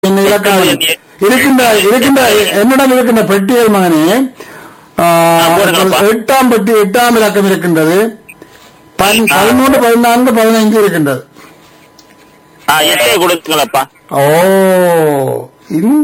என்ன இலக்காக இருக்கின்ற இருக்கின்ற என்னிடம் இருக்கின்ற பெட்டியல் மகனே ஆ, போடுங்கப்பா. எட்டாம் பெட்டி எட்டாம் இலக்கம் இருக்கின்றது பன்- பதிமூன்று பதினான்கு பதினைந்து இருக்கின்றது ஆ, எட்டே கொடுத்துங்களப்பா ஓ இந்த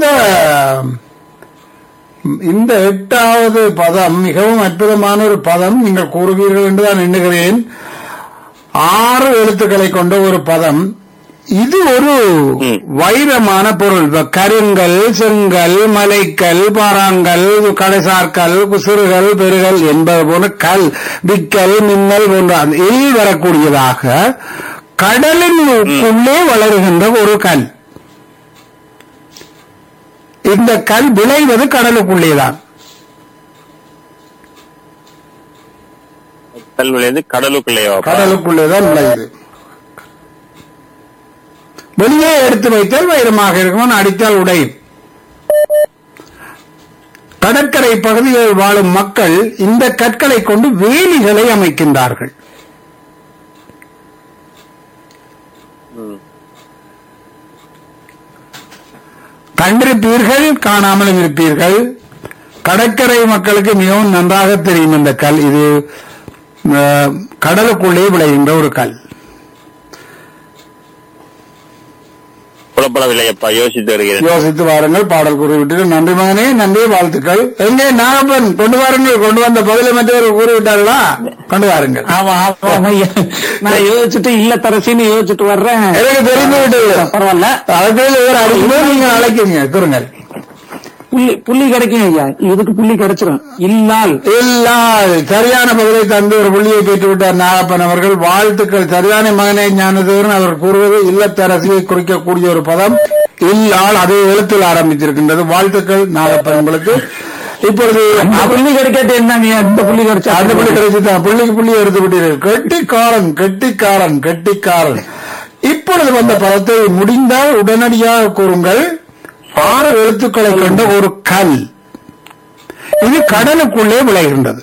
இந்த எட்டாவது பதம் மிகவும் அற்புதமான ஒரு பதம் நீங்கள் கூறுவீர்கள் என்று நான் எண்ணுகிறேன் ஆறு எழுத்துக்களை கொண்ட ஒரு பதம் இது ஒரு ம். வைரமான பொருள் இப்ப கருங்கல் செங்கல் மலைக்கல் பாறாங்கல் கடைசார்கல் குசுறுகள் பெருகல் என்பது போன்ற கல் விக்கல் மின்னல் போன்ற அந்த எல் வரக்கூடியதாக கடலின் உள்ளே வளருகின்ற ஒரு கல் இந்த கல் விளைவது கடலுக்குள்ளேதான் கல்விலேருந்து கடலுக்குள்ளேயோ கடலுக்குள்ளேதான் விளையுது வெளியே எடுத்து வைத்தால் வைரமாக இருக்கும் அடித்தால் உடையும் கடற்கரை பகுதிகளில் வாழும் மக்கள் இந்த கற்களை கொண்டு வேலிகளை அமைக்கின்றார்கள் கண்டிருப்பீர்கள் காணாமலும் இருப்பீர்கள் கடற்கரை மக்களுக்கு மிகவும் நன்றாக தெரியும் இந்த கல் இது அஹ், கடலுக்குள்ளே விளைகின்ற ஒரு கல் புலப்படவில்லையப்பா யோசித்து வருகிறேன் யோசித்து வாருங்கள் பாடல் கூறிவிட்டு நன்றி மகனே நன்றி வாழ்த்துக்கள் எங்கே நாகப்பன் கொண்டு வாருங்கள் கொண்டு வந்த பதிலை மற்றவர் கூறிவிட்டார்களா கொண்டு வாருங்கள் ஆமா ஆமா ஐயா. நான் யோசிச்சுட்டு இல்ல தரசின்னு யோசிச்சுட்டு வர்றேன் எனக்கு தெரிந்து விட்டது பரவாயில்ல அதுக்குள்ள ஒரு அடிக்கும்போது நீங்க அழைக்கிறீங்க கூறுங்கள் புள்ளி புள்ளி கிடைக்கும் ஐயா இதுக்கு புள்ளி கிடைச்சிரும் இல்லால் இல்ல சரியான பதிலை தந்து ஒரு புள்ளியை பெற்று விட்டார் நாகப்பன் அவர்கள் வாழ்த்துக்கள் சரியான மகனே ஞானதேவன் அவர் கூறுவது இல்லத்தரசியை குறிக்கக்கூடிய ஒரு பதம் இல்லால் அதே எழுத்தில் ஆரம்பித்திருக்கின்றது வாழ்த்துக்கள் நாகப்பன் உங்களுக்கு இப்பொழுது அந்த புள்ளி கிடைக்காது என்னங்க இந்த புள்ளி கிடைச்சா அந்த புள்ளி கிடைச்சுதான் புள்ளிக்கு புள்ளி எடுத்து விட்டீர்கள் கெட்டிக்காரன் கெட்டிக்காரன் கெட்டிக்காரன் இப்பொழுது வந்த பதத்தை முடிந்தால் உடனடியாக கூறுங்கள் ஆறு எழுத்துக்களை கொண்ட ஒரு கல் இது கடலுக்குள்ளே விளைகின்றது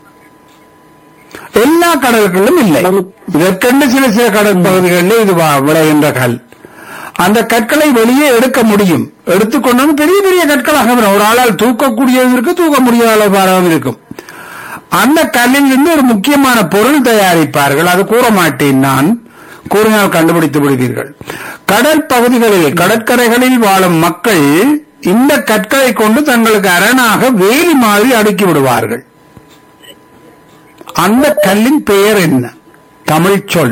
எல்லா கடலுக்குள்ளும் இல்லை இதற்கென்று சில சில கடல் பகுதிகளில் இது வா- விளைகின்ற கல் அந்த கற்களை வெளியே எடுக்க முடியும் எடுத்துக்கொண்டு வந்து பெரிய பெரிய கற்களாக வரும் ஒரு ஆளால் தூக்கக்கூடியதும் இருக்கு தூக்க முடியாத அளவாகவும் இருக்கும் அந்த கல்லில் இருந்து ஒரு முக்கியமான பொருள் தயாரிப்பார்கள் அது கூற மாட்டேன் நான் கூறினால் கண்டுபிடித்து விடுவீர்கள் கடல் பகுதிகளில் கடற்கரைகளில் வாழும் மக்கள் இந்த கற்களை கொண்டு தங்களுக்கு அரணாக வேலி மாதிரி அடுக்கி விடுவார்கள் அந்த கல்லின் பெயர் என்ன தமிழ் சொல்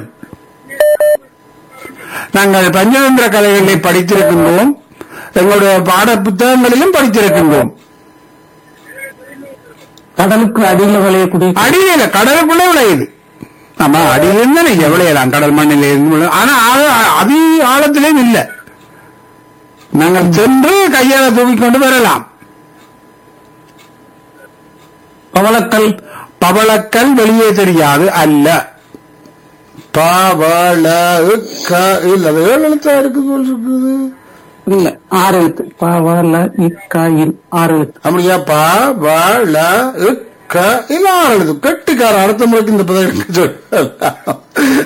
நாங்கள் பஞ்சதந்திர கலைகளை படித்திருக்கின்றோம் எங்களுடைய பாட புத்தகங்களிலும் படித்திருக்கின்றோம் கடலுக்கு அடியில் விளையக்கூடிய அடியில கடலுக்குள்ளே விளையுது ஆமா அடியிலிருந்து நீங்க விளையலாம் கடல் மண்ணில இருந்து விளையும். ஆனா ஆழ- அதி ஆழத்திலேயும் இல்ல நாங்கள் சென்று கையால தூக்கிக்கொண்டு வரலாம் பவளக்கல் பவளக்கல் வெளியே தெரியாது அல்ல பவள க இல்ல அது ஏழு எழுத்தா இருக்கு போல் இருக்குது இல்ல ஆறு எழுத்து பவள இக்காயில் ஆறு எழுத்து அப்படியா பவள க இல்ல ஆறு எழுத்து கெட்டிக்கார அடுத்த முறைக்கு இந்த பதவி சொல்லலாம்.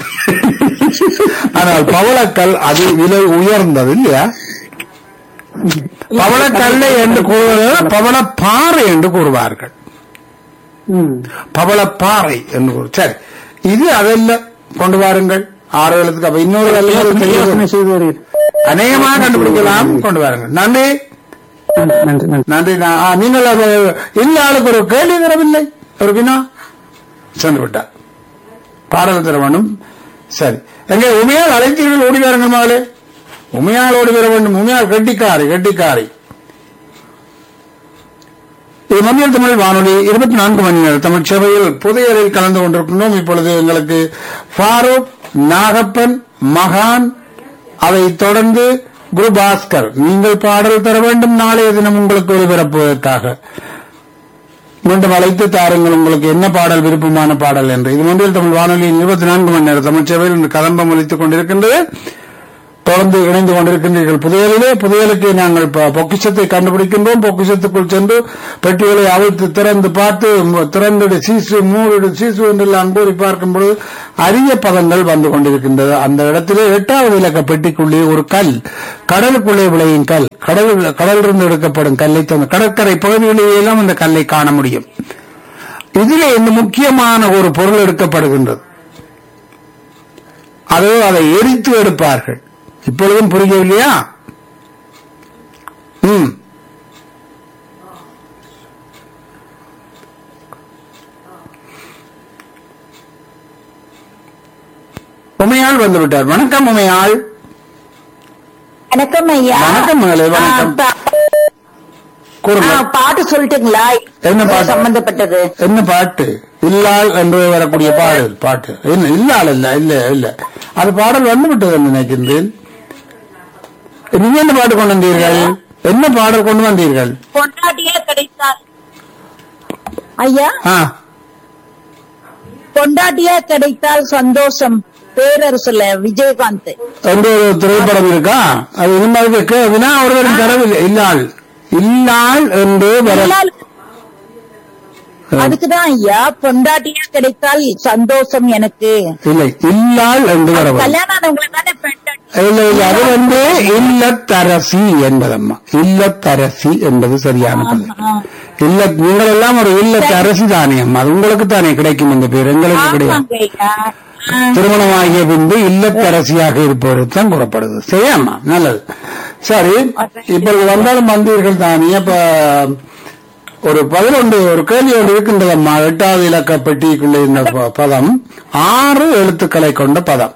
ஆனால் பவளக்கல் அது விலை உயர்ந்தது இல்லையா பவளக்கல்லை என்று கூறுவது பவளப்பாறை என்று கூறுவார்கள் ம். பவளப்பாறை என்று கூறு சரி இது அதல்ல கொண்டு வாருங்கள் ஆறு எழுத்துக்கு அப்ப இன்னொரு யோசனை அல்ல செய்து வருகிறேன் அநேகமாக கண்டுபிடிக்கலாம் கொண்டு வாருங்கள் நன்றி நன்றி நன்றி நன்றி நன்றி நான் ஆ, நீங்கள் அது இந்த ஆளுக்கு ஒரு கேள்வி தரவில்லை ஒரு வினா சென்று விட்டார் பாடல் தர வேண்டும் சரி எங்கே உமையால் அழைத்தீர்கள் ஓடி வாருங்கள் மகளே உமையால் ஓடி வர வேண்டும் உமையால் கெட்டிக்காரி கெட்டிக்காரி இது மத்தியல் தமிழ் வானொலி இருபத்தி நான்கு மணி நேரம் தமிழ் சேவையில் புதையலில் கலந்து கொண்டிருக்கின்றோம் இப்பொழுது எங்களுக்கு ஃபாரூக் நாகப்பன் மகான் அதைத் தொடர்ந்து குரு பாஸ்கர் நீங்கள் பாடல் தர வேண்டும் நாளைய தினம் உங்களுக்கு ஒளிபரப்புவதற்காக மீண்டும் அழைத்து தாருங்கள் உங்களுக்கு என்ன பாடல் விருப்பமான பாடல் என்று இது மொன்றில் தமிழ் வானொலியின் இருபத்தி நான்கு மணி நேரம் தமிழ் சேவையில் இன்று கதம்பம் ஒலித்துக் கொண்டிருக்கின்றது தொடர்ந்து இணைந்து கொண்டிருக்கின்றீர்கள் புதையலிலே புதையலுக்கு நாங்கள் ப- பொக்கிஷத்தை கண்டுபிடிக்கின்றோம் பொக்கிஷத்துக்குள் சென்று பெட்டிகளை அவிழ்த்து திறந்து பார்த்து ம- திறந்துடு சீசு மூடு சீசு என்றெல்லாம் கூறி பார்க்கும் பொழுது அரிய பதங்கள் வந்து கொண்டிருக்கின்றது அந்த இடத்திலே எட்டாவது இலக்க பெட்டிக்குள்ளே ஒரு கல் கடலுக்குள்ளே விளையும் கல் கடல் கடலிலிருந்து எடுக்கப்படும் கல்லை தந்து கடற்கரை பகுதிகளிலே எல்லாம் அந்த கல்லை காண முடியும் இதிலே இந்த முக்கியமான ஒரு பொருள் எடுக்கப்படுகின்றது அதோ அதை எரித்து எடுப்பார்கள் இப்பொழுதும் புரியவில்லையா ம் உமையாள் வந்து விட்டார் வணக்கம் உமையாள் வணக்கம் ஐயா வணக்கம் மகளே, வணக்கம். ஆ, பா- கூறுங்க ஆ, பாட்டு சொல்லிட்டுங்களா என்ன பாட்டு? சம்பந்தப்பட்டது என்ன பாட்டு இல்லாள் என்று வரக்கூடிய பாடல் பாட்டு என்ன இல்லாள் இல்ல இல்ல இல்ல அது பாடல் வந்து விட்டது என்று நினைக்கின்றேன் நீங்க என்ன பாட்டு கொண்டு வந்தீர்கள் என்ன பாடல் கொண்டு வந்தீர்கள் பொண்டாட்டியே கிடைத்தால் ஐயா ஆ பொண்டாட்டியே கிடைத்தால் சந்தோஷம் பேரரசுல விஜயகாந்த் என்று ஒரு திரைப்படம் இருக்கா அது இனிமேல் கேட்குதுன்னா அவர்கள் தரவில்லை இல்லாள் இல்லாள் என்று வர இல்லால் அதுக்குதான் ஐயா பொண்டாட்டியா கிடைத்தால் சந்தோஷம் எனக்கு இல்லை இல்லாள் என்று வர வரும். கல்யாணம் ஆனவங்களை தானே பெண்டாட்டி இல்ல இல்ல அது வந்து இல்லத்தரசி என்பதம்மா இல்லத்தரசி என்பது சரியான பதம் இல்ல நீங்கள் எல்லாம் ஒரு இல்லத்தரசி தானே அம்மா அது உங்களுக்கு தானே கிடைக்கும் இந்த பேர் எங்களுக்கு கிடையாது ஆமாங்க ஐயா ஆ, திருமணமாகிய பின்பு இல்லத்தரசியாக இருப்பவருக்கு தான் கூறப்படுது சரியாம்மா நல்லது சரி இப்பொழுது வந்தாலும் வந்தீர்கள் தானே இப்ப ஒரு பதினொன்று ஒரு கேள்வி ஒன்று இருக்கின்றதம்மா எட்டாவது இலக்க பெட்டிக்குள்ள இந்த ப- பதம் ஆறு எழுத்துக்களை கொண்ட பதம்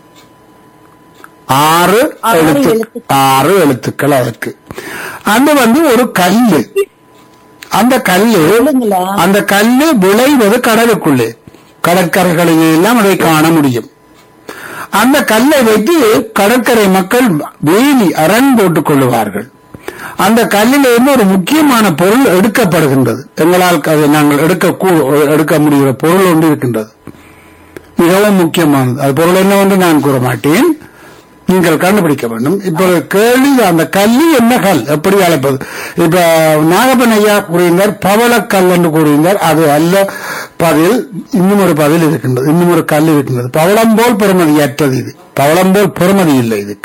ஆறு ஆறு எழுத்து எழுத்துக்கள். ஆறு எழுத்துக்கள் அதற்கு அது வந்து ஒரு கல்லு அந்த கல்லு சொல்லுங்களேன். அந்த கல்லு விளைவது கடலுக்குள்ளே கடற்கரைகளில் எல்லாம் அதை காண முடியும் அந்த கல்லை வைத்து கடற்கரை மக்கள் வேலி அரண் போட்டுக் கொள்ளுவார்கள் அந்த கல்லிலிருந்து ஒரு முக்கியமான பொருள் எடுக்கப்படுகின்றது எங்களால் அதை நாங்கள் எடுக்க கூ- எடுக்க முடிகிற பொருள் ஒன்று இருக்கின்றது மிகவும் முக்கியமானது அது பொருள் என்னவென்று நான் கூற மாட்டேன் நீங்கள் கண்டுபிடிக்க வேண்டும் இப்பொழுது கேள்வி அந்த கல்லி என்ன கல் எப்படி அழைப்பது இப்ப நாகப்பன் ஐயா கூறியிருந்தார் பவளக்கல் என்று கூறியிருந்தார் அது அல்ல பதில் இன்னும் ஒரு பதில் இருக்கின்றது இன்னும் ஒரு கல் இருக்கின்றது பவளம் போல் பெருமதியற்றது இது பவளம் போல் பெருமதி இல்லை இதுக்கு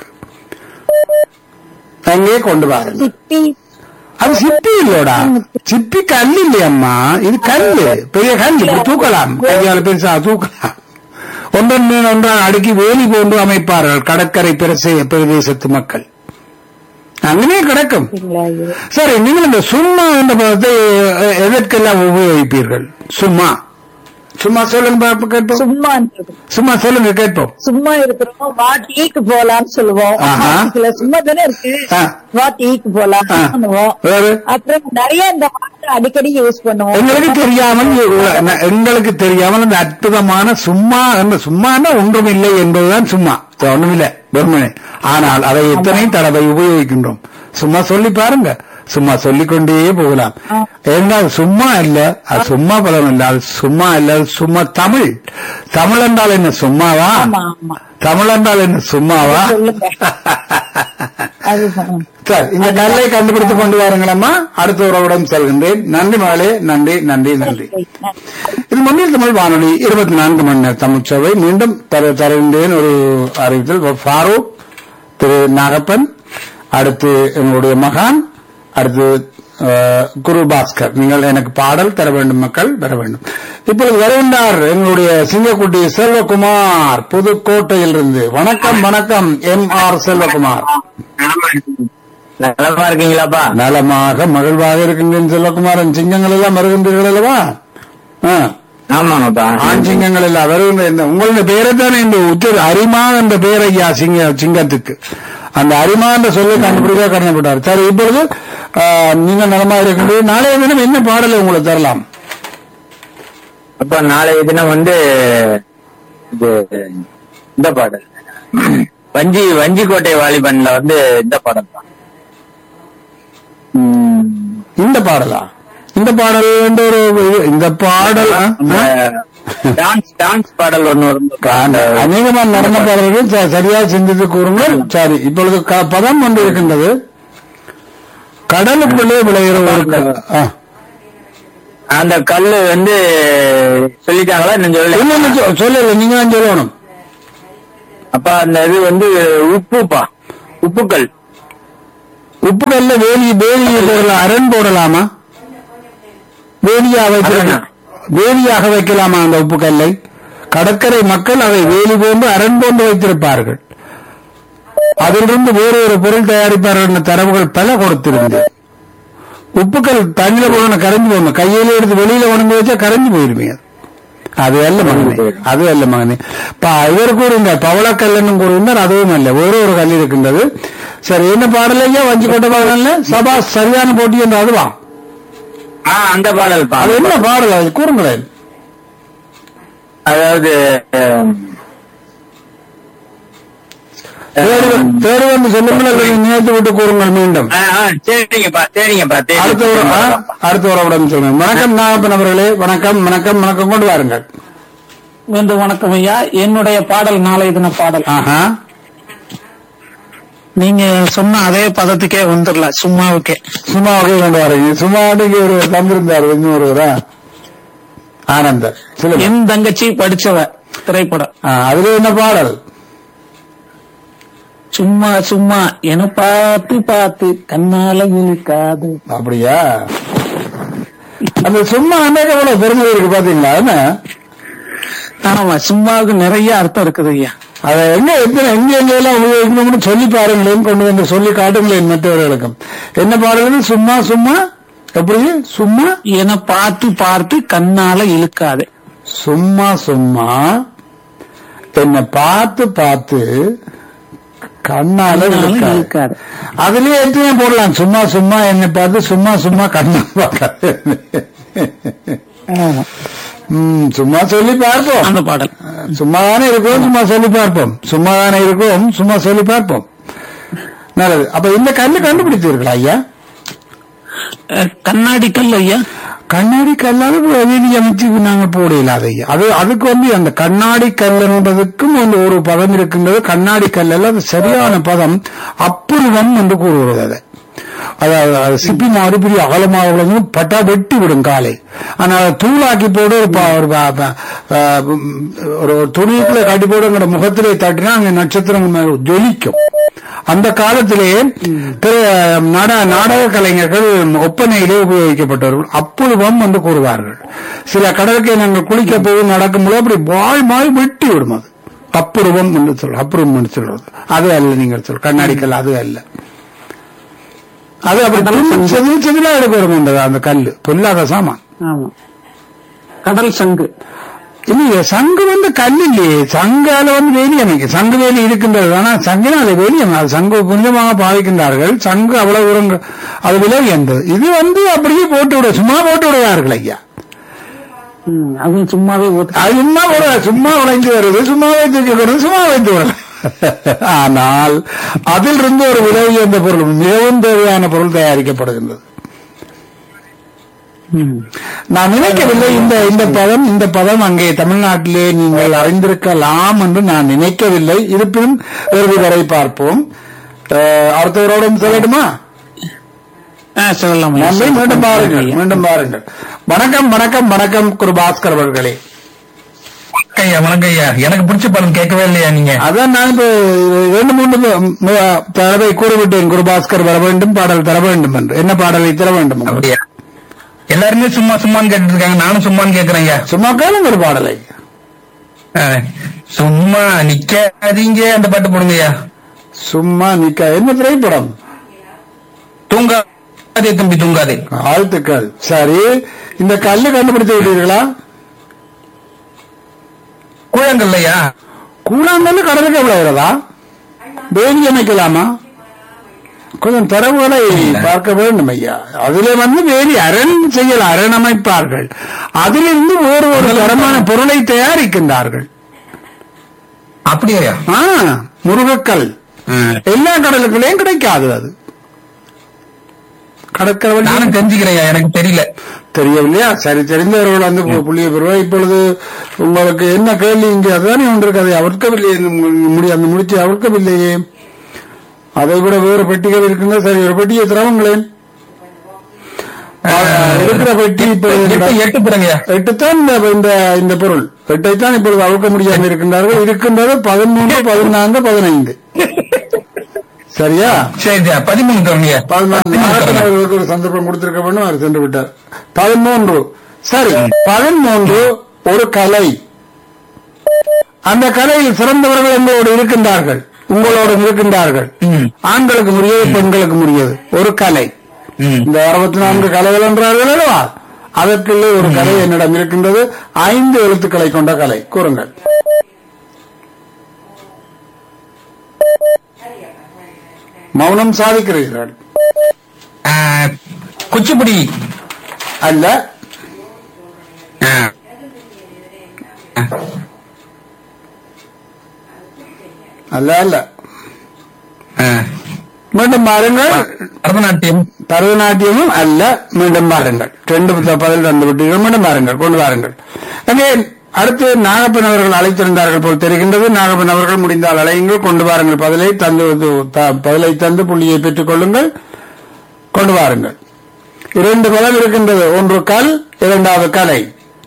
அங்கே கொண்டு வாருங்க சிப்பி அது சிப்பி இல்லோடா சிப்பி கல் இல்லையம்மா இது கல்லு பெரிய கல் இப்படி தூக்கலாம் கையால பெருசா தூக்கலாம் ஒன்றன் மேல் ஒன்றான் அடுக்கி வேலி போன்று அமைப்பார்கள் கடற்கரை பிரசே பிரதேசத்து மக்கள் அங்கனே கிடக்கும் இல்லைங்களா ஐயா? சரி நீங்கள் இந்த சும்மா என்ற பதத்தை அஹ், எதற்கெல்லாம் உபயோகிப்பீர்கள் சும்மா சும்மா சொல்லுங்க பாப்போம் கேட்போம் சும்மா இருக்கிறது. சும்மா சொல்லுங்க கேட்போம் சும்மா இருக்கிறோம் வா டீக்கு போலாம்னு சொல்லுவோம் ஆஹா. இதுல சும்மா தானே இருக்கு ஆ. வா டீக்கு போலாம் ஆ. பண்ணுவோம் வேறு அப்புறம் நிறைய இந்த வார்த்தை அடிக்கடி யூஸ் பண்ணுவோம் எங்களுக்கு தெரியாமல் ந- எங்களுக்கு தெரியாமல் அந்த அற்புதமான சும்மா என்ற சும்மானா ஒன்றும் இல்லை என்பதுதான் சும்மா ஒண்ணுமில்லை வெறுமனே ஆனால் அதை எத்தனை தடவை உபயோகிக்கின்றோம் சும்மா சொல்லி பாருங்க சும்மா சொல்லிக்கொண்டே போகலாம் ஏன்னா அது சும்மா இல்ல அது சும்மா பலம் இல்ல அது சும்மா இல்ல அது சும்மா தமிழ் தமிழ் என்றால் என்ன சும்மாவா ஆமா ஆமா தமிழ் என்றால் என்ன சும்மாவா சொல்லுங்க அதுதான் சரி இந்த நல்லை கண்டுபிடித்து கொண்டு வாருங்களம்மா அடுத்த உறவுடன் செல்கின்றேன் நன்றி மகளே நன்றி நன்றி நன்றி இது மண்ணில் தமிழ் வானொலி இருபத்தி நான்கு மணி நேர தமிழ் சேவை மீண்டும் தர தருகின்றேன் ஒரு அறிவித்தல் ஃபாரூக் திரு நாகப்பன் அடுத்து எங்களுடைய மகான் அடுத்து அஹ், குரு பாஸ்கர் நீங்கள் எனக்கு பாடல் தர வேண்டும் மக்கள் பெற வேண்டும் இப்பொழுது வருகின்றார் எங்களுடைய சிங்கக்குட்டி செல்வகுமார் புதுக்கோட்டையிலிருந்து வணக்கம் வணக்கம் எம் ஆர் செல்வகுமார் நலமா இருக்கீங்களாப்பா நலமாக மகிழ்வாக இருக்கின்றேன் செல்வகுமாரன் சிங்கங்கள் எல்லாம் வருகின்றீர்கள் அல்லவா ஆ. ஆமாங்கப்பா ஆண் சிங்கங்கள் எல்லாம் வருகின்ற இந்த உங்களுடைய பெயரை தானே இந்த உச்சர் அரிமா என்ற பெயர் ஐயா சிங்க சிங்கத்துக்கு அந்த அரிமா என்ற சொல்லை கண்டுபிடிக்க கடமைப்பட்டார் சரி இப்பொழுது ஆ, நீங்க நலமா இருக்கின்றீர்கள் நாளைய தினம் என்ன பாடலை உங்களுக்கு தரலாம் அப்ப நாளைய தினம் வந்து இது இந்த பாடல் வஞ்சி வஞ்சிக்கோட்டை வாலிபன்ல வந்து இந்த பாடல் தான் உம், இந்த பாடலா இந்த பாடல் என்ற ஒரு இது- இந்த பாடல் ஆ? அந்த ஆ? டான்ஸ் டான்ஸ் பாடல் ஒண்ணு அந்த வரும் அநேகமா நடன பாடல்கள் ச- சரியா சிந்தித்து கூறுங்கள் சரி இப்பொழுது க- பதம் ஒன்று இருக்கின்றது கடலுக்குள்ளே விளைகிற ஒரு க- ஆ. அந்த கல்லு வந்து சொல்லிட்டாங்களா இன்னும் இல்ல, இல்ல, சொல்லல சொ- சொல்லல நீங்க தான் சொல்லணும் அப்ப அந்த இது வந்து உப்புப்பா உப்புக்கல் உப்புக்கல்ல வேலி வேலி போடலாம் அரண் போடலாமா வேலியா வைக்கலாம் அரணா? வேலியாக வைக்கலாமா அந்த உப்புக்கல்லை கடற்கரை மக்கள் அதை வேலி போன்று அரண் போன்று வைத்திருப்பார்கள் அதிலிருந்து வேறு ஒரு பொருள் தயாரிப்பார்கள் என்ற தரவுகள் பல கொடுத்திருந்தது உப்புக்கல் தண்ணியில போன கரைஞ்சு போகணும் கையில எடுத்து வெளியில உணர்ந்து வச்சா கரைஞ்சு போயிருமே அது. அது அல்ல மகனே அது அல்ல மகனே பா இவர் கூறுந்தார் பவளக்கல்லன்னு கூறுந்தார் அதுவும் அல்ல வேறு ஒரு கல் இருக்கின்றது சரி என்ன பாடலையா வஞ்சி கொண்ட பாடல சபா சரியான போட்டி என்று அதுவா ஆ அந்த பாடல் பா அது என்ன பாடல் அது கூறுங்களேன் அதாவது அஹ், தேடி வந்து- தேடி வந்து சொல்லுங்கள் அல்லது நினைத்து விட்டு கூறுங்கள் மீண்டும் ஆ, ஆ, சரிங்கப்பா சரிங்கப்பா அடுத்த ஒரு ஆ, சரிங்க அடுத்த ஒரு உடம்பு சொல்லுங்க வணக்கம் நாகப்பன் அவர்களே வணக்கம் வணக்கம் வணக்கம் கொண்டு வாருங்கள் மீண்டும் வணக்கம் ஐயா என்னுடைய பாடல் நாளைய தின பாடல் ஆஹா நீங்க சொன்ன அதே பதத்துக்கே வந்துடலாம் சும்மாவுக்கே சும்மாவே கொண்டு வரீங்க சும்மாவுக்கு ஒரு தந்திருந்தார் இன்னொருவரா ஆனந்தர் சொல்லுங்க என் தங்கச்சி படிச்சவ திரைப்படம் ஆ, அதுல என்ன பாடல் சும்மா சும்மா என பார்த்து பார்த்து கண்ணால இழுக்காது அப்படியா அந்த சும்மா அன்னைக்கு எவ்வளவு பெருமை இருக்கு பாத்தீங்களா என்ன ஆமா சும்மாவுக்கு நிறைய அர்த்தம் இருக்குது ஐயா அதை எங்க எத்தனை எங்க எங்க எல்லாம் உபயோகிக்கணும்னு சொல்லி பாருங்களேன் கொண்டு வந்து சொல்லி காட்டுங்களேன் மற்றவர்களுக்கும் என்ன பாடல்னு சும்மா சும்மா எப்படி சும்மா என பார்த்து பார்த்து கண்ணால இழுக்காது சும்மா சும்மா என்னை பார்த்து பார்த்து கண்ணால கண்ணால இழுக்காது. இழுக்காது. அதுலயே எத்தனை போடலாம் சும்மா சும்மா என்னை பார்த்து சும்மா சும்மா கண்ணா பார்க்காது ஆமா. ம், சும்மா சொல்லி பார்ப்போம் அந்த பாடல் சும்மா தானே இருக்கோம் சும்மா சொல்லி பார்ப்போம் சும்மா தானே இருக்கோம் சும்மா சொல்லி பார்ப்போம் நல்லது அப்ப இந்த கல்லு கண்டுபிடிச்சீர்களா ஐயா அஹ், கண்ணாடி கல் ஐயா கண்ணாடி கல்லால வெளி அமைச்சு நாங்க போடல அதை அது அதுக்கு வந்து அந்த கண்ணாடி கல்லுன்றதுக்கும் வந்து ஒரு பதம் இருக்கின்றது கண்ணாடி கல்லல்ல அது சரியான பதம் அப்புருவம் என்று கூறுகிறது அதை அதாவது அது சிப்பி மாதிரி பெரிய அகலமாக விளங்கும் பட்டா வெட்டி விடும் காலை ஆனா அதை தூளாக்கி போடு ஒரு ப- ஒரு ப- ப- அஹ் ஒரு ஒரு துணிக்குள்ள கட்டி போடு உங்களோட முகத்திலே தட்டினா அங்க நட்சத்திரம் ஜொலிக்கும் அந்த காலத்திலே திரு நாடக நாடக கலைஞர்கள் ஒப்பனையிலே உபயோகிக்கப்பட்டவர்கள் அப்புழுவம் என்று கூறுவார்கள் சில கடலுக்கு நாங்கள் குளிக்க போய் நடக்கும்போது அப்படி வாய் மாய் வெட்டி விடும் அது அப்புருவம் என்று சொல் அப்புருவம் என்று சொல்றது அது அல்ல நீங்கள் சொல் கண்ணாடிக்கல் அது அல்ல அது அப்படி துண்டு செதில் செதிலா எடுக்க அந்த கல்லு பொல்லாத சாமான் ஆமா கடல் சங்கு இல்லையே சங்கு வந்து கல் இல்லையே சங்கால வந்து வேலி அமைக்கும் சங்கு வேலி இருக்கின்றது ஆனா சங்குனா அது வேலி அமை- அது சங்கு கொஞ்சமாக பாவிக்கின்றார்கள் சங்கு அவ்வளவு தூரம் அது விலை எந்தது இது வந்து அப்படியே போட்டு விட சும்மா போட்டு விடுவார்கள் ஐயா ம், அதுவும் சும்மாவே ஊத்து அது சும்மா விட சும்மா உழைந்து வருது சும்மா வைத்து வருது சும்மா வைத்து வருது ஆனால் அதில் இருந்து ஒரு விலை உயர்ந்த பொருள் மிகவும் தேவையான பொருள் தயாரிக்கப்படுகின்றது ம். நான் நினைக்கவில்லை இந்த இந்த பதம் இந்த பதம் அங்கே தமிழ்நாட்டிலே நீங்கள் அறிந்திருக்கலாம் என்று நான் நினைக்கவில்லை இருப்பினும் இறுதி வரை பார்ப்போம் அஹ், அடுத்தவரோடும் சொல்லட்டுமா ஆ, சொல்லலாம் ஐயா. நன்றி மீண்டும் பாருங்கள் மீண்டும் பாருங்கள் வணக்கம் வணக்கம் வணக்கம் குரு பாஸ்கர் அவர்களே ஐயா வணக்கம் ஐயா எனக்கு பிடிச்ச படம் கேட்கவே இல்லையா நீங்க அதான் நான் இப்ப ரெண்டு மூன்று மு- மு- தடவை கூறிவிட்டேன் குரு பாஸ்கர் வர வேண்டும் பாடல் தர வேண்டும் என்று என்ன பாடலை தர வேண்டும் உங்களுக்கு? அப்படியா எல்லாருமே சும்மா சும்மான்னு கேட்டுட்டு இருக்காங்க நானும் சும்மான்னு கேக்குறேன் ஐயா சும்மா கேளுங்க ஒரு பாடலை அஹ், சும்மா நிக்காதீங்க அந்த பாட்டு போடுங்க ஐயா சும்மா நிக்க என்ன திரைப்படம் தூங்காதே தம்பி தூங்காதே வாழ்த்துக்கள் சரி இந்த கல்லு கண்டுபிடித்து விட்டீர்களா கூழங்கல்லையா கூழாங்கல்லு கடலுக்கு எவ்வளவு வருதா வேலி அமைக்கலாமா கொஞ்சம் தரவுகளை பார்க்க வேண்டும் ஐயா அதிலே வந்து வேலி அரண் செய்யலாம் அரண் அமைப்பார்கள் அதிலிருந்து வேறு ஒரு தரமான பொருளை தயாரிக்கின்றார்கள் அப்படியா ஆ முருகக்கல் எல்லா கடலுக்குள்ளேயும் கிடைக்காது அது கடற்கரை வழி நானும் தெரிஞ்சுக்கிறேன் ஐயா, எனக்கு தெரியல தெரியவில்லையா சரி தெரிந்தவர்கள் வந்து பு- புள்ளிய பெறுவார் இப்பொழுது உங்களுக்கு என்ன கேள்வி இங்கே அதுதானே ஒன்று இருக்கு அதை அவர்க்கவில்லை முடி அந்த முடிச்சு அவர்க்கவில்லையே அதை விட வேறு பெட்டிகள் இருக்குங்க சரி ஒரு பெட்டியை திரவங்களேன் இருக்கிற பெட்டி இப்ப எட்டு எட்டு பிறங்க எட்டுத்தான் இந்த இந்த இந்த பொருள் எட்டைத்தான் இப்பொழுது அவுக்க முடியாமல் இருக்கின்றார்கள் இருக்கின்றது பதிமூன்று பதினான்கு பதினைந்து சரியா சரி சரி, பதிமூணு தரங்க பதினான்கு அவருக்கு ஒரு சந்தர்ப்பம் கொடுத்திருக்க வேண்டும் அவர் சென்று விட்டார் பதிமூன்று சரி பதிமூன்று ஒரு கலை அந்த கலையில் சிறந்தவர்கள் எங்களோடு இருக்கின்றார்கள் உங்களோடு இருக்கின்றார்கள் ம். ஆண்களுக்கு முடியாது பெண்களுக்கு முடியாது ஒரு கலை ம். இந்த அறுபத்தி நான்கு கலைகள் என்றார்கள் அல்லவா அதற்குள்ளே ஒரு கலை என்னிடம் இருக்கின்றது ஐந்து எழுத்துக்களை கொண்ட கலை கூறுங்கள் மௌனம் சாதிக்கிறீர்கள் ஆ, குச்சிப்புடி அல்ல ஆ. ஆ. அல்ல அல்ல ஆ. மீண்டும் பாருங்கள் பரதநாட்டியம் பரதநாட்டியமும் அல்ல மீண்டும் பாருங்கள் ரெண்டு ப- பதில் தந்து விட்டீர்கள் மீண்டும் பாருங்கள் கொண்டு வாருங்கள் அங்கே அடுத்து நாகப்பன் அவர்கள் அழைத்திருந்தார்கள் போல் தெரிகின்றது நாகப்பன் அவர்கள் முடிந்தால் அழையுங்கள் கொண்டு வாருங்கள் பதிலை தந்து த- பதிலை தந்து புள்ளியை பெற்றுக் கொள்ளுங்கள் கொண்டு வாருங்கள் இரண்டு பதம் இருக்கின்றது ஒன்று கல் இரண்டாவது கலை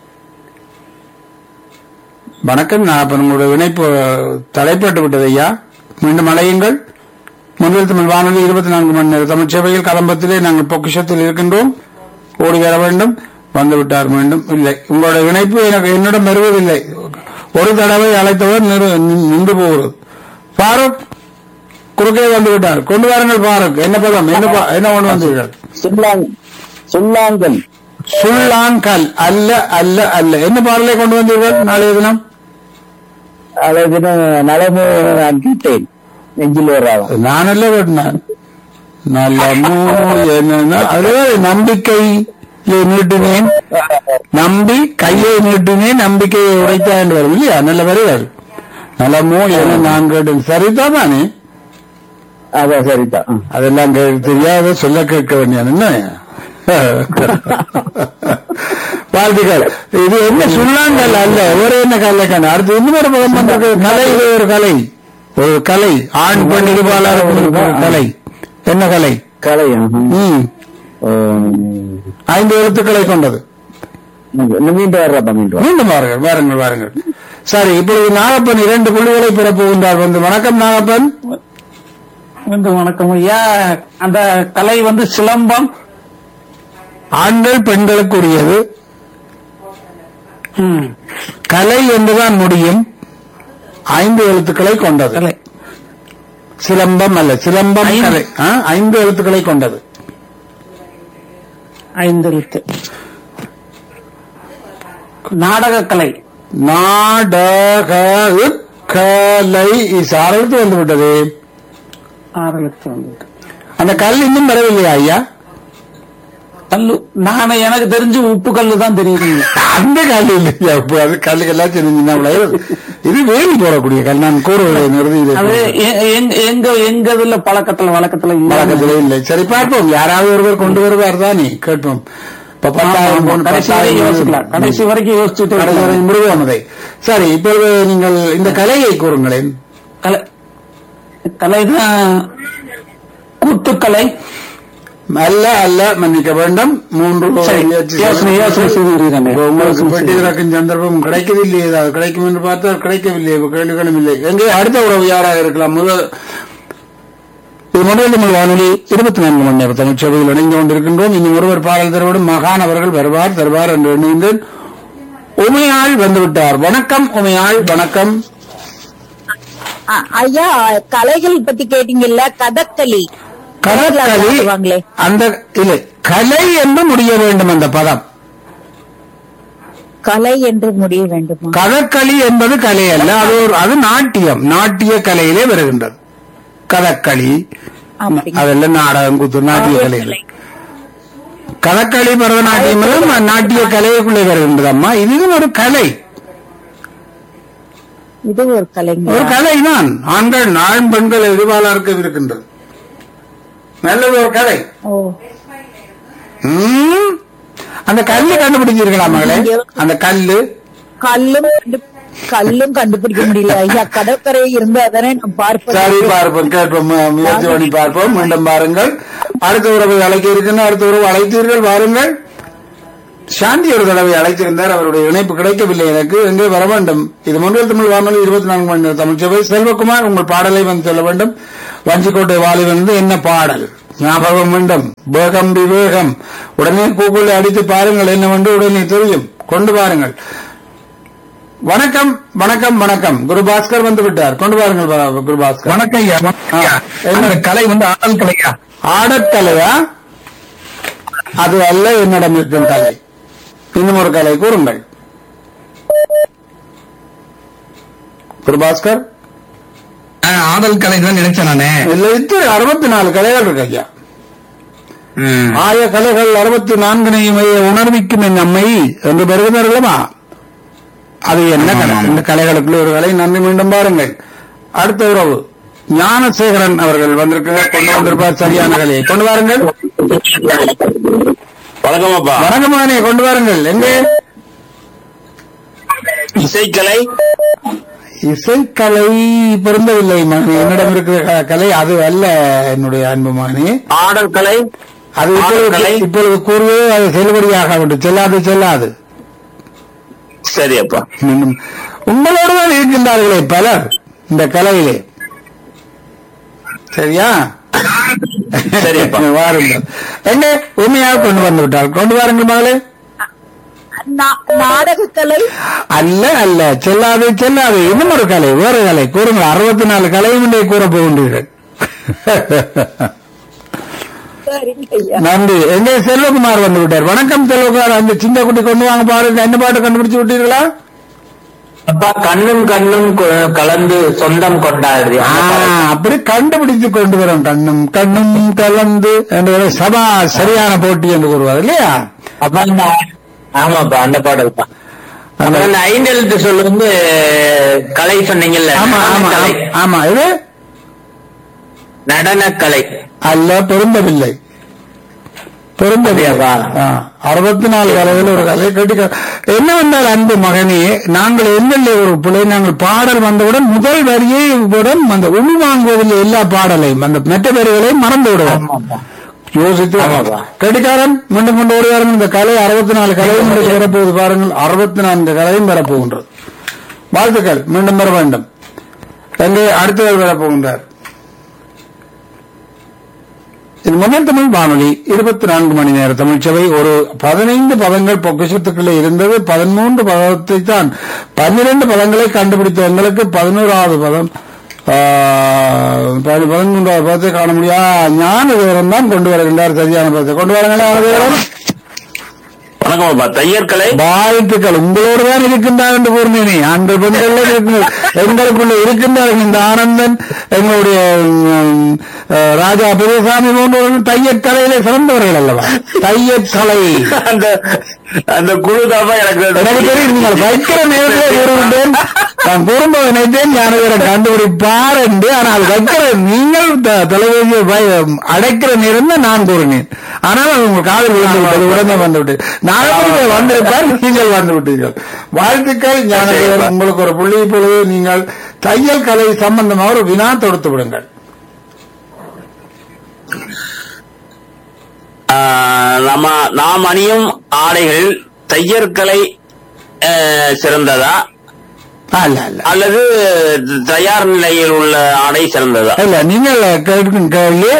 வணக்கம் நாகப்பன் உங்களுடைய இணைப்பு தலைப்பட்டு விட்டது ஐயா மீண்டும் அழையுங்கள் முதல் தமிழ் வானொலி இருபத்தி நான்கு மணி நேரம் தமிழ் சேவையில் கலம்பத்திலே நாங்கள் பொக்கிஷத்தில் இருக்கின்றோம் ஓடி வர வேண்டும் வந்து விட்டார் மீண்டும் இல்லை உங்களுடைய இணைப்பு எனக்கு என்னிடம் வருவதில்லை ஒரு தடவை அழைத்தவர் நிறு- நின்- நின்று போகிறது ஃபாரூக் குறுக்கே வந்து விட்டார் கொண்டு வாருங்கள் ஃபாரூக் என்ன பதம் என்ன ப- என்ன கொண்டு வந்தீர்கள் சுல்லாங் சுல்லாங்கல் சுல்லாங்கல் அல்ல அல்ல அல்ல என்ன பாடலை கொண்டு வந்தீர்கள் நாளைய தினம் அதாவது நலமு நான் கேட்டேன் நெஞ்சில் வராது நானல்ல வெட்டினேன் நல்ல மூ- என்னன்னா அதுவே நம்பிக்கை நீட்டினேன் நம்பி கையை நீட்டினேன் நம்பிக்கையை உடைத்தா என்று வரும் இல்லையா நல்ல வருவார் நலமோ என நான் கேட்டேன் சரிதானே அதான் சரிதான் ம். அதெல்லாம் கே- தெரியாத சொல்ல கேட்க வேண்டிய என்ன வாழ்த்துக்கள் இது என்ன சுண்ணாங்கல் அல்ல ஒரு என்ன கல்லை கண்ணு அடுத்து இன்னொரு பதம் வந்திருக்கு கலை இது ஒரு கலை ஒரு கலை ஆண் பெண் இருபாலார் ஒரு கலை என்ன கலை கலை ஆஹா. ம் ம். ஐந்து எழுத்துக்களை கொண்டது இன்னும் மீண்டும் வர்றப்பா மீண்டும் மீண்டும் வாருங்கள் வாருங்கள் வாருங்கள் சரி இப்பொழுது நாகப்பன் இரண்டு புள்ளிகளை பெறப் போகின்றார் வந்து வணக்கம் நாகப்பன் மீண்டும் வணக்கம் ஐயா அந்த கலை வந்து சிலம்பம் ஆண்கள் பெண்களுக்குரியது ம். கலை என்றுதான் முடியும் ஐந்து எழுத்துக்களை கொண்டது கலை சிலம்பம் அல்ல சிலம்பம் ஐந்து. கலை ஆ, ஐந்து எழுத்துக்களை கொண்டது ஐந்து எழுத்து நாடக கலை நாடக கலை ஆறு எழுத்து வந்து விட்டது ஆறு எழுத்து வந்து அந்த கல் இன்னும் வரவில்லையா ஐயா கல்லு நான் எனக்கு தெரிஞ்சு உப்பு கல்லு தான் தெரியுதுங்க அந்த கல் இல்லையா இப்போ அது கல்லுக்கெல்லாம் தெரிஞ்சுன்னா விளையாது இது வேலி போடக்கூடிய கல் நான் கூறுவதை அது நிறுதி எ- எங்க எங்க எங்க இதுல பழக்கத்துல வழக்கத்துல இல்ல. வழக்கத்திலே இல்லை சரி பார்ப்போம் யாராவது ஒருவர் கொண்டு வருவார் தானே கேட்போம் இப்ப ஆமா, பத்தாயிரம் ஆமா. பொன், கடைசி பத்தாயிரம் வரைக்கும் யோசிக்கலாம் கடைசி வரைக்கும் யோசிச்சுட்டு கடைசி வரை முருகன் அதை சரி இப்பொழுது நீங்கள் இந்த கலையை கூறுங்களேன் கலை கலைதான் கூத்துக்கலை அல்ல அல்ல மன்னிக்க வேண்டும் மூன்று சரி, முயற்சி யோசனை, யோசனை செய்கிறீர்கள். இப்ப உங்களுக்கு பெட்டி திறக்கும் சந்தர்ப்பம் கிடைக்கவில்லை ஏதாவது கிடைக்கும் என்று பார்த்தால் கிடைக்கவில்லை இப்ப கேள்விகளும் இல்லை எங்கே அடுத்த உறவு யாராக இருக்கலாம் முதல் இது முதல் தமிழ் வானொலி இருபத்தி நான்கு மணி நேரம் தமிழ் சேவையில் இணைந்து கொண்டிருக்கின்றோம் இன்னும் ஒருவர் பாடல் தருவோடும் மகான் அவர்கள் வருவார் தருவார் என்று எண்ணுகின்றேன் உமையாள் வந்துவிட்டார் வணக்கம் உமையாள் வணக்கம் அ- ஐயா கலைகள் பத்தி கேட்டீங்கல்ல கதகளி கடற்கலி ஆடுவாங்களே. அந்த இல்லை கலை என்று முடிய வேண்டும் அந்த பதம் கலை என்று முடிய வேண்டுமா கதகளி என்பது கலை அல்ல அது ஒரு அது நாட்டியம் நாட்டிய கலையிலே வருகின்றது கதகளி அப்படிங்களா? அதெல்லாம் நாடகம் கூத்து நாட்டிய கலைகள் கதகளி பரதநாட்டியம் எல்லாம் நாட்டிய கலைக்குள்ளே வருகின்றது அம்மா இதுவும் ஒரு கலை இது ஒரு கலைங்க ஒரு கலை தான் ஆண்கள் ஆண் பெண்கள் எதிர்பாலாருக்கு இருக்கின்றது நல்லது ஒரு கலை ஓ ம். அந்த கல்லு கண்டுபிடிச்சிருக்கா மகளே அந்த கல்லு கல்லும் கண்டு- கல்லும் கண்டுபிடிக்க முடியல ஐயா கடற்கரை இருந்தா தானே நான் பார்ப்பேன் சரி பார்ப்போம் கேட்போம் மு- முயற்சி பண்ணி பார்ப்போம் மீண்டும் பாருங்கள் அடுத்த உறவை அழைக்க இருக்குன்னு அடுத்த உறவு அழைத்தீர்கள் வாருங்கள் சாந்தி ஒரு தடவை அழைத்திருந்தார் அவருடைய இணைப்பு கிடைக்கவில்லை எனக்கு எங்கே வர வேண்டும் இது முன்னில் தமிழ் வானொலி இருபத்தி நான்கு மணி நேர தமிழ் சபை செல்வகுமார் உங்கள் பாடலை வந்து சொல்ல வேண்டும் வஞ்சிக்கோட்டை வாலிபன் வந்து என்ன பாடல் ஞாபகம் வேண்டும் வேகம் விவேகம் உடனே கூகுளில் அடித்து பாருங்கள் என்னவென்று உடனே தெரியும் கொண்டு பாருங்கள் வணக்கம் வணக்கம் வணக்கம் குரு பாஸ்கர் வந்து விட்டார் கொண்டு பாருங்கள் பா- குரு பாஸ்கர் வணக்கம் ஐயா வணக்கம் ஐயா. ஆ. அந்த கலை வந்து ஆடல் கலையா ஆடக்கலையா அது அல்ல என்னிடம் இருக்கும் கலை இன்னும் ஒரு கலை கூறுங்கள் குரு பாஸ்கர் ஆ, ஆடல் கலை தான் நினைச்சேன் நானே இல்ல இது அறுபத்தி நாலு கலைகள் இருக்கு ஐயா ம். ஆய கலைகள் அறுபத்தி நான்கினையும் உணர்விக்கும் என் அம்மை என்று பெறுகிறார்களா அது என்ன கலை ஆமாம். இந்த கலைகளுக்குள்ள ஒரு கலை நன்றி மீண்டும் பாருங்கள் அடுத்த உறவு ஞானசேகரன் அவர்கள் வந்திருக்கிறார் கொண்டு வந்திருப்பார் சரியான கலையை கொண்டு வாருங்கள் வணக்கம் அப்பா வணக்கமானே கொண்டு வாருங்கள் எங்கே இசைக்கலை இசைக்கலை பொருந்தவில்லை மகனே என்னிடம் இருக்கிற க- கலை அது அல்ல என்னுடைய அன்பு மகனே ஆடல் கலை அது இப்பொழுது ஆடற்கலை? இப்பொழுது கூறுவது அது செல்லுபடியாக வேண்டும் செல்லாது செல்லாது சரி அப்பா இன்னும் உங்களோடு தான் இருக்கின்றார்களே பலர் இந்த கலையிலே சரியா சரியப்பா. வாருங்கள் எங்க உண்மையாக கொண்டு வந்து விட்டால் கொண்டு வாருங்கள் மகளே நா- நாடகக்கலை அல்ல அல்ல செல்லாது செல்லாது இன்னும் ஒரு கலை வேறு கலை கூறுங்கள் அறுபத்தி நாலு கலையும் இன்றைய கூற போகின்றீர்கள் சரிங்க ஐயா நன்றி எங்கே செல்வகுமார் வந்து விட்டார் வணக்கம் செல்வகுமார் அந்த சின்ன குட்டி கொண்டு வாங்க பாருங்க என்ன பாட்டு கண்டுபிடிச்சு விட்டீர்களா அப்பா கண்ணும் கண்ணும் கொ- கலந்து சொந்தம் கொண்டாடுது ஆ, அப்படி கண்டுபிடித்து கொண்டு வரும் கண்ணும் கண்ணும் கலந்து என்று ஒரு சபா சரியான போட்டி என்று கூறுவார் இல்லையா அப்பா இந்த ஆமாப்பா அந்த பாடல் தான் அப்புறம் இந்த ஐந்து எழுத்து சொல்லு வந்து கலை சொன்னீங்கல்ல ஆமா ஆமா நடனக்கலை. ஆமா இது நடனக்கலை அல்ல பொருந்தவில்லை பொருந்தவில்லை அப்படியாப்பா? அறுபத்தி நாலு கலைகள் ஒரு கலை கட்டி என்ன வந்தால் அன்பு மகனே நாங்கள் எந்தெல்லை ஒரு பிள்ளை நாங்கள் பாடல் வந்தவுடன் முதல் வரியை உடன் அந்த உள் வாங்குவதில் எல்லா பாடலையும் அந்த மெட்ட வரிகளையும் மறந்து விடுவோம் ஆமாப்பா. யோசித்து ஆமாப்பா. கடிகாரன் மீண்டும் கொண்டு வருவார்கள் இந்த கலை அறுபத்தி நாலு கலையும் இன்றைக்கு வரப்போகுது பாருங்கள் அறுபத்தி நான்கு கலையும் வரப்போகின்றது வாழ்த்துக்கள் மீண்டும் வர வேண்டும் எங்கே அடுத்தவர் வரப்போகின்றார் இது முதல் தமிழ் வானொலி இருபத்தி நான்கு மணி நேர தமிழ்ச்சபை ஒரு பதினைந்து பதங்கள் பொக்கிஷத்துக்குள்ளே இருந்தது பதிமூன்று பதத்தை தான் பன்னிரண்டு பதங்களை கண்டுபிடித்த எங்களுக்கு பதினோராவது பதம் ஆ, பதி- பதிமூன்றாவது பதத்தை காண முடியா ஞான விவரம் தான் கொண்டு வருகின்றார் சரியான பதத்தை கொண்டு வரங்களே ஞான விவரம் வணக்கம் அப்பா தையற்கலை வாழ்த்துக்கள் உங்களோடு தான் இருக்கின்றார் என்று கூறினேனே ஆண்கள் பெண்கள் இருக்கின்ற எங்களுக்குள்ள இருக்கின்றார்கள் இந்த ஆனந்தன் எங்களுடைய உம், அஹ், ராஜா பெரியசாமி போன்றவர்கள் தையற்கலையிலே சிறந்தவர்கள் அல்லவா தையற்கலை அந்த அந்த குழு தான் எனக்கு எனக்கு தெரியும் நீங்கள் வைக்கிற நேரத்தில் கூறுகின்றேன் நான் கூறும்போது நினைத்தேன் ஞானவரை கண்டுபிடிப்பார் என்று ஆனால் வைக்கிற நீங்கள் த- தொலைபேசியை வை- அடைக்கிற நேரம் தான் நான் கூறினேன் ஆனால் அது உங்கள் காதல் விழுந்து விட்டது உடனே வந்து விட்டது நாளைக்கு வந்திருப்பார் நீங்கள் வந்து விட்டீர்கள் வாழ்த்துக்கள் ஞானவர் உங்களுக்கு ஒரு புள்ளி பொழுது நீங்கள் தையல் கலை சம்பந்தமாக ஒரு வினா தொடுத்து விடுங்கள் ஆஹ் நம்ம நாம் அணியும் ஆடைகள் தையற்கலை ஆஹ், சிறந்ததா அல்ல அல்ல அல்லது தயார் நிலையில் உள்ள ஆடை சிறந்ததா இல்ல நீங்கள் கேட்கும் கேள்வி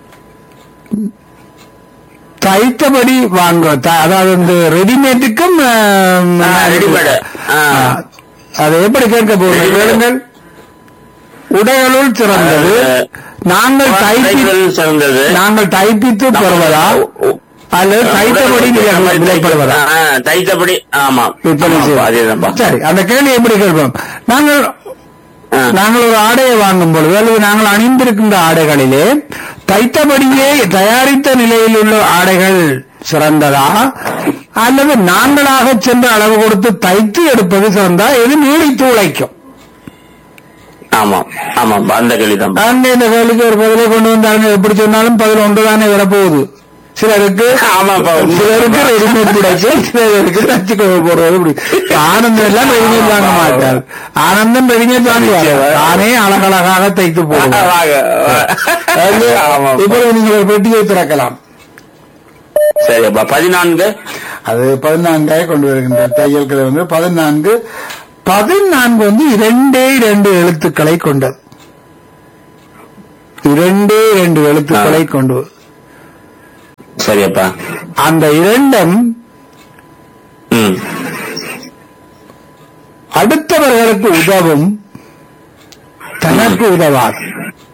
தைத்தபடி வாங்க த- அதாவது இந்த ரெடிமேட்டுக்கும் ஆம், ஆ, ரெடிமேடு. ஆ. ஆ, அதை எப்படி கேட்க போகிறீர்கள் ரெடிமேடு. கேளுங்கள் உடைகளுள் சிறந்தது அது, நாங்கள் தைப்பி ஆடைகள் சிறந்தது நாங்கள் தைப்பித்து பெறுவதா அல்லது தைத்தபடி நம்ம விலைப்படுவதா ஆ, தைத்தபடி ஆமா விற்பனை ஆமாப்பா, செய்வது. அதேதான்ப்பா சரி அந்த கேள்வி எப்படி கேட்போம் நாங்கள் ஆ. நாங்கள் ஒரு ஆடையை வாங்கும் பொழுது அல்லது நாங்கள் அணிந்திருக்கின்ற ஆடைகளிலே தைத்தபடியே தயாரித்த நிலையில் உள்ள ஆடைகள் சிறந்ததா அல்லது நாங்களாக சென்று அளவு கொடுத்து தைத்து எடுப்பது சிறந்தா எது நீடித்து உழைக்கும் ஆமா ஆமாப்பா அந்த கேள்விதான் அங்கே இந்த கேள்விக்கு ஒரு பதிலை கொண்டு வந்தாங்க எப்படி சொன்னாலும் பதில் ஒன்றுதானே வரப்போகுது சிலருக்கு ஆமாப்பா, உண்மை. சிலருக்கு ரெடிமேட் பிடிக்கும் சிலருக்கு தச்சு போடுறது பிடிக்கும் ஆனந்தம் எல்லாம் ரெடிமேட் வாங்க மாட்டார் ஆனந்தம் ரெடிமேட் வாங்குவார் தானே அழகழகாக தைத்து போடுவார் வாங்க. அது ஆமா. இப்பொழுது நீங்கள் ஒரு பெட்டியை திறக்கலாம் சரியப்பா பதினான்கு அது பதினான்காக கொண்டு வருகின்ற தையல்களை வந்து பதினான்கு பதினான்கு வந்து இரண்டே இரண்டு எழுத்துக்களை கொண்டது இரண்டே இரண்டு எழுத்துக்களை கொண்டு சரியப்பா அந்த இரண்டும் ம் அடுத்தவர்களுக்கு உதவும் தனக்கு உதவாது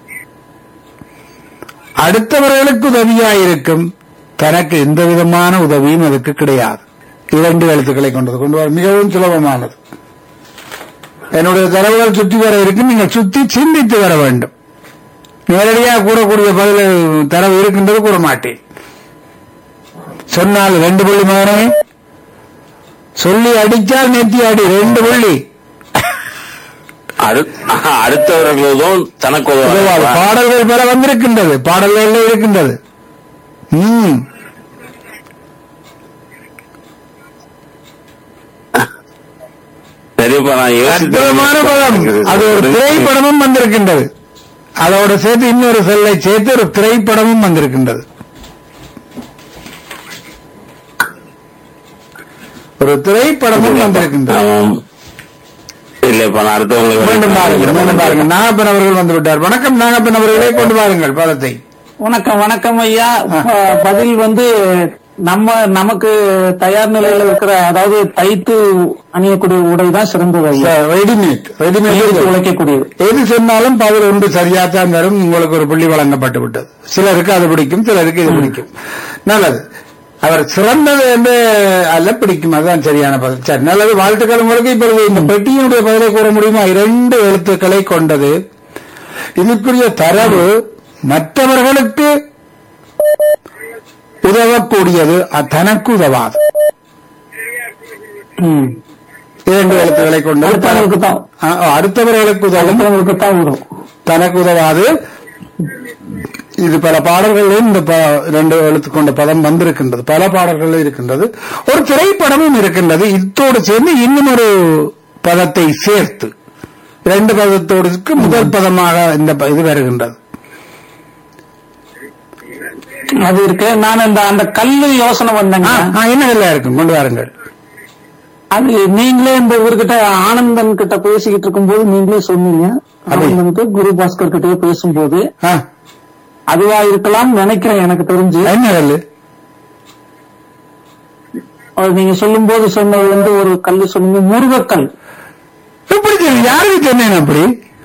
அடுத்தவர்களுக்கு உதவியாயிருக்கும் தனக்கு எந்த விதமான உதவியும் அதுக்கு கிடையாது இரண்டு எழுத்துக்களை கொண்டது கொண்டு வர மிகவும் சுலபமானது என்னுடைய தரவுகள் சுற்றி வர இருக்கு நீங்கள் சுத்தி சிந்தித்து வர வேண்டும் நேரடியாக கூறக்கூடிய பதில் தரவு இருக்கின்றது கூற மாட்டேன் சொன்னால் ரெண்டு புள்ளி மகனே சொல்லி அடிச்சால் நெத்தி அடி ரெண்டு புள்ளி அடு- அடுத்தவர்களும் தனக்கு உதவாது. உதவாது. பாடல்கள் பல வந்திருக்கின்றது பாடல்கள் இருக்கின்றது ம் சரியப்பா நான் அற்புதமான பதம் அது ஒரு திரைப்படமும் வந்திருக்கின்றது அதோட சேர்த்து இன்னொரு செல்லை சேர்த்து ஒரு திரைப்படமும் வந்திருக்கின்றது ஒரு திரைப்படமும் வந்திருக்கின்றது ஆமாம். இல்லப்பா நான் மீண்டும் பாருங்கள் மீண்டும் பாருங்கள் அடுத்தவங்களுக்கு நாகப்பன் அவர்கள் வந்து விட்டார் வணக்கம் நாகப்பன் அவர்களே கொண்டு வாருங்கள் பதத்தை வணக்கம் வணக்கம் ஐயா ஆ. ப- பதில் வந்து நம்ம நமக்கு தயார் நிலையில இருக்கிற அதாவது தைத்து அணியக்கூடிய உடை தான் சிறந்தது ஐயா ரெடிமேட் கையெழுத்து ரெடிமேட் உழைக்கக்கூடியது எது சொன்னாலும் பதில் ஒன்று சரியாத்தான் தரும் உங்களுக்கு ஒரு புள்ளி வழங்கப்பட்டு விட்டது சிலருக்கு அது பிடிக்கும் சிலருக்கு இது பிடிக்கும் நல்லது அவர் சிறந்தது என்று அல்ல பிடிக்கும் அதுதான் சரியான பதில் சரி நல்லது வாழ்த்துக்கள் உங்களுக்கு இப்பொழுது இந்த பெட்டியினுடைய பதிலை கூற முடியுமா இரண்டு எழுத்துக்களை கொண்டது இதுக்குரிய தரவு மற்றவர்களுக்கு உதவக்கூடியது அ- தனக்கு உதவாது ம். இரண்டு எழுத்துக்களை கொண்டது அடுத்தவங்களுக்கு தான் ஆ, அடுத்தவர்களுக்கு உதவும் அடுத்தவங்களுக்கு தான் உதவும் தனக்கு உதவாது இது பல பாடல்களிலும் இந்த ப- ரெண்டு எழுத்து கொண்ட பதம் வந்திருக்கின்றது பல பாடல்களில் இருக்கின்றது ஒரு திரைப்படமும் இருக்கின்றது இத்தோடு சேர்ந்து இன்னும் ஒரு பதத்தை சேர்த்து ரெண்டு பதத்தோடு முதல் பதமாக இந்த ப- இது வருகின்றது அது இருக்கு நான் இந்த அந்த கல்லு யோசனை பண்ணேங்க ஆ, ஆ, என்ன இல்லை இருக்கும் கொண்டு வாருங்கள் அது நீங்களே இந்த இவர்கிட்ட ஆனந்தன் கிட்ட பேசிக்கிட்டு இருக்கும்போது நீங்களே சொன்னீங்க அப்படி. ஆனந்தனுக்கு குரு பாஸ்கர் கிட்டயே பேசும்போது ஆ, அதுவா இருக்கலாம் நினைக்கிறேன் எனக்கு தெரிஞ்சு என்ன கல்லு அது நீங்க சொல்லும் போது சொன்னது வந்து ஒரு கல்லு சொன்னீங்க முருகக்கல் எப்படி தெரியும் யாருக்கு சொன்னேன் அப்படி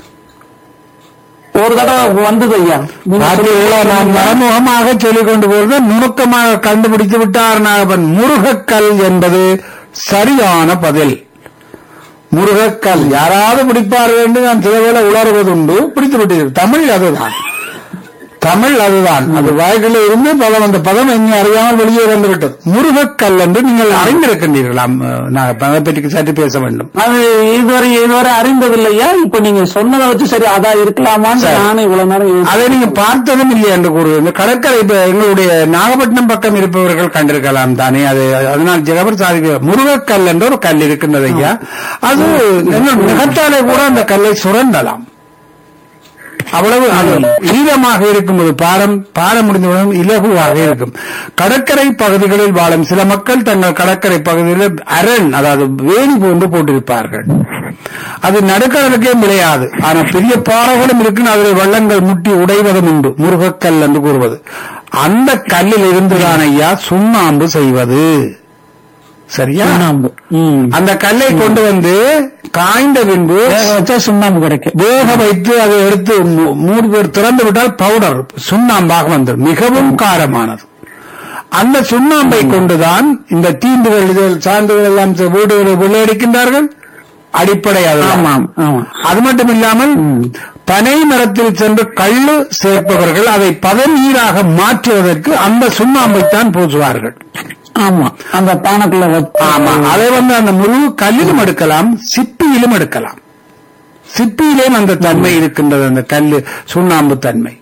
ஒரு தடவை வந்தது ஐயா நீங்க பார்த்தீர்களா, நான் மறைமுகமாக சொல்லிக் கொண்டு போறது நுணுக்கமாக கண்டுபிடித்து விட்டார் நாகப்பன் முருகக்கல் என்பது சரியான பதில் முருகக்கல் யாராவது பிடிப்பார்கள் என்று நான் சில வேளை உணர்வதுண்டு பிடித்து விட்டீர்கள் தமிழ் அதுதான் தமிழ் அதுதான் அது வாய்களில் இருந்து பதம் அந்த பதம் எங்கே அறியாமல் வெளியே வந்து விட்டது முருகக்கல் என்று நீங்கள் அறிந்திருக்கின்றீர்களாம் நான் அதை பற்றி சற்று பேச வேண்டும் அது இதுவரை இதுவரை அறிந்ததில்லையா இப்ப நீங்க சொன்னதை வச்சு சரி அதா இருக்கலாமான்னு சரி. நானும் இவ்வளவு நேரம் யோசிச்சேன். அதை நீங்க பார்த்ததும் இல்லை என்று கூறுவது இந்த கடற்கரை இப்ப எங்களுடைய நாகப்பட்டினம் பக்கம் இருப்பவர்கள் கண்டிருக்கலாம் தானே அது அதனால் ஜெகபர் சாதிக்க முருகக்கல் என்ற ஒரு கல் இருக்கின்றது ஐயா அது என்ன முகத்தாலே கூட அந்த கல்லை சுரண்டலாம் அவ்வளவு அது ஈரமாக இருக்கும்போது பாரம் பாரம் முடிந்தவுடன் இலகுவாக இருக்கும் கடற்கரை பகுதிகளில் வாழும் சில மக்கள் தங்கள் கடற்கரை பகுதியில் அரண் அதாவது வேலி போன்று போட்டிருப்பார்கள் அது நடுக்கடலுக்கே விளையாது ஆனா பெரிய பாறைகளும் இருக்கு அதில் வள்ளங்கள் முட்டி உடைவதும் உண்டு முருகக்கல் என்று கூறுவது அந்த கல்லில் இருந்துதான் ஐயா சுண்ணாம்பு செய்வது சரியா சுண்ணாம்பு ம். அந்த கல்லை கொண்டு வந்து காய்ந்த பின்பு வேக வச்சா சுண்ணாம்பு கிடைக்கும் வேக வைத்து அதை எடுத்து மூ- மூடி போட்டு திறந்து விட்டால் பவுடர் சுண்ணாம்பாக வந்துடும் மிகவும் காரமானது அந்த சுண்ணாம்பை கொண்டுதான் இந்த தீண்டுகள் இதில் சான்றுகள் எல்லாம் செ- வீடுகளை வெள்ளையடிக்கின்றார்கள் அடிப்படை அதுதான் ஆமாம் ஆமா அது மட்டும் இல்லாமல் பனை மரத்தில் சென்று கள்ளு சேர்ப்பவர்கள் அதை பதநீராக மாற்றுவதற்கு அந்த சுண்ணாம்பைத்தான் பூசுவார்கள் ஆமா அந்த பானைக்குள்ள வச்சு ஆமா அதை வந்து அந்த முழு கல்லிலும் எடுக்கலாம் சிப்பியிலும் எடுக்கலாம் சிப்பியிலேயும் அந்த தன்மை இருக்கின்றது அந்த கல்லு சுண்ணாம்பு தன்மை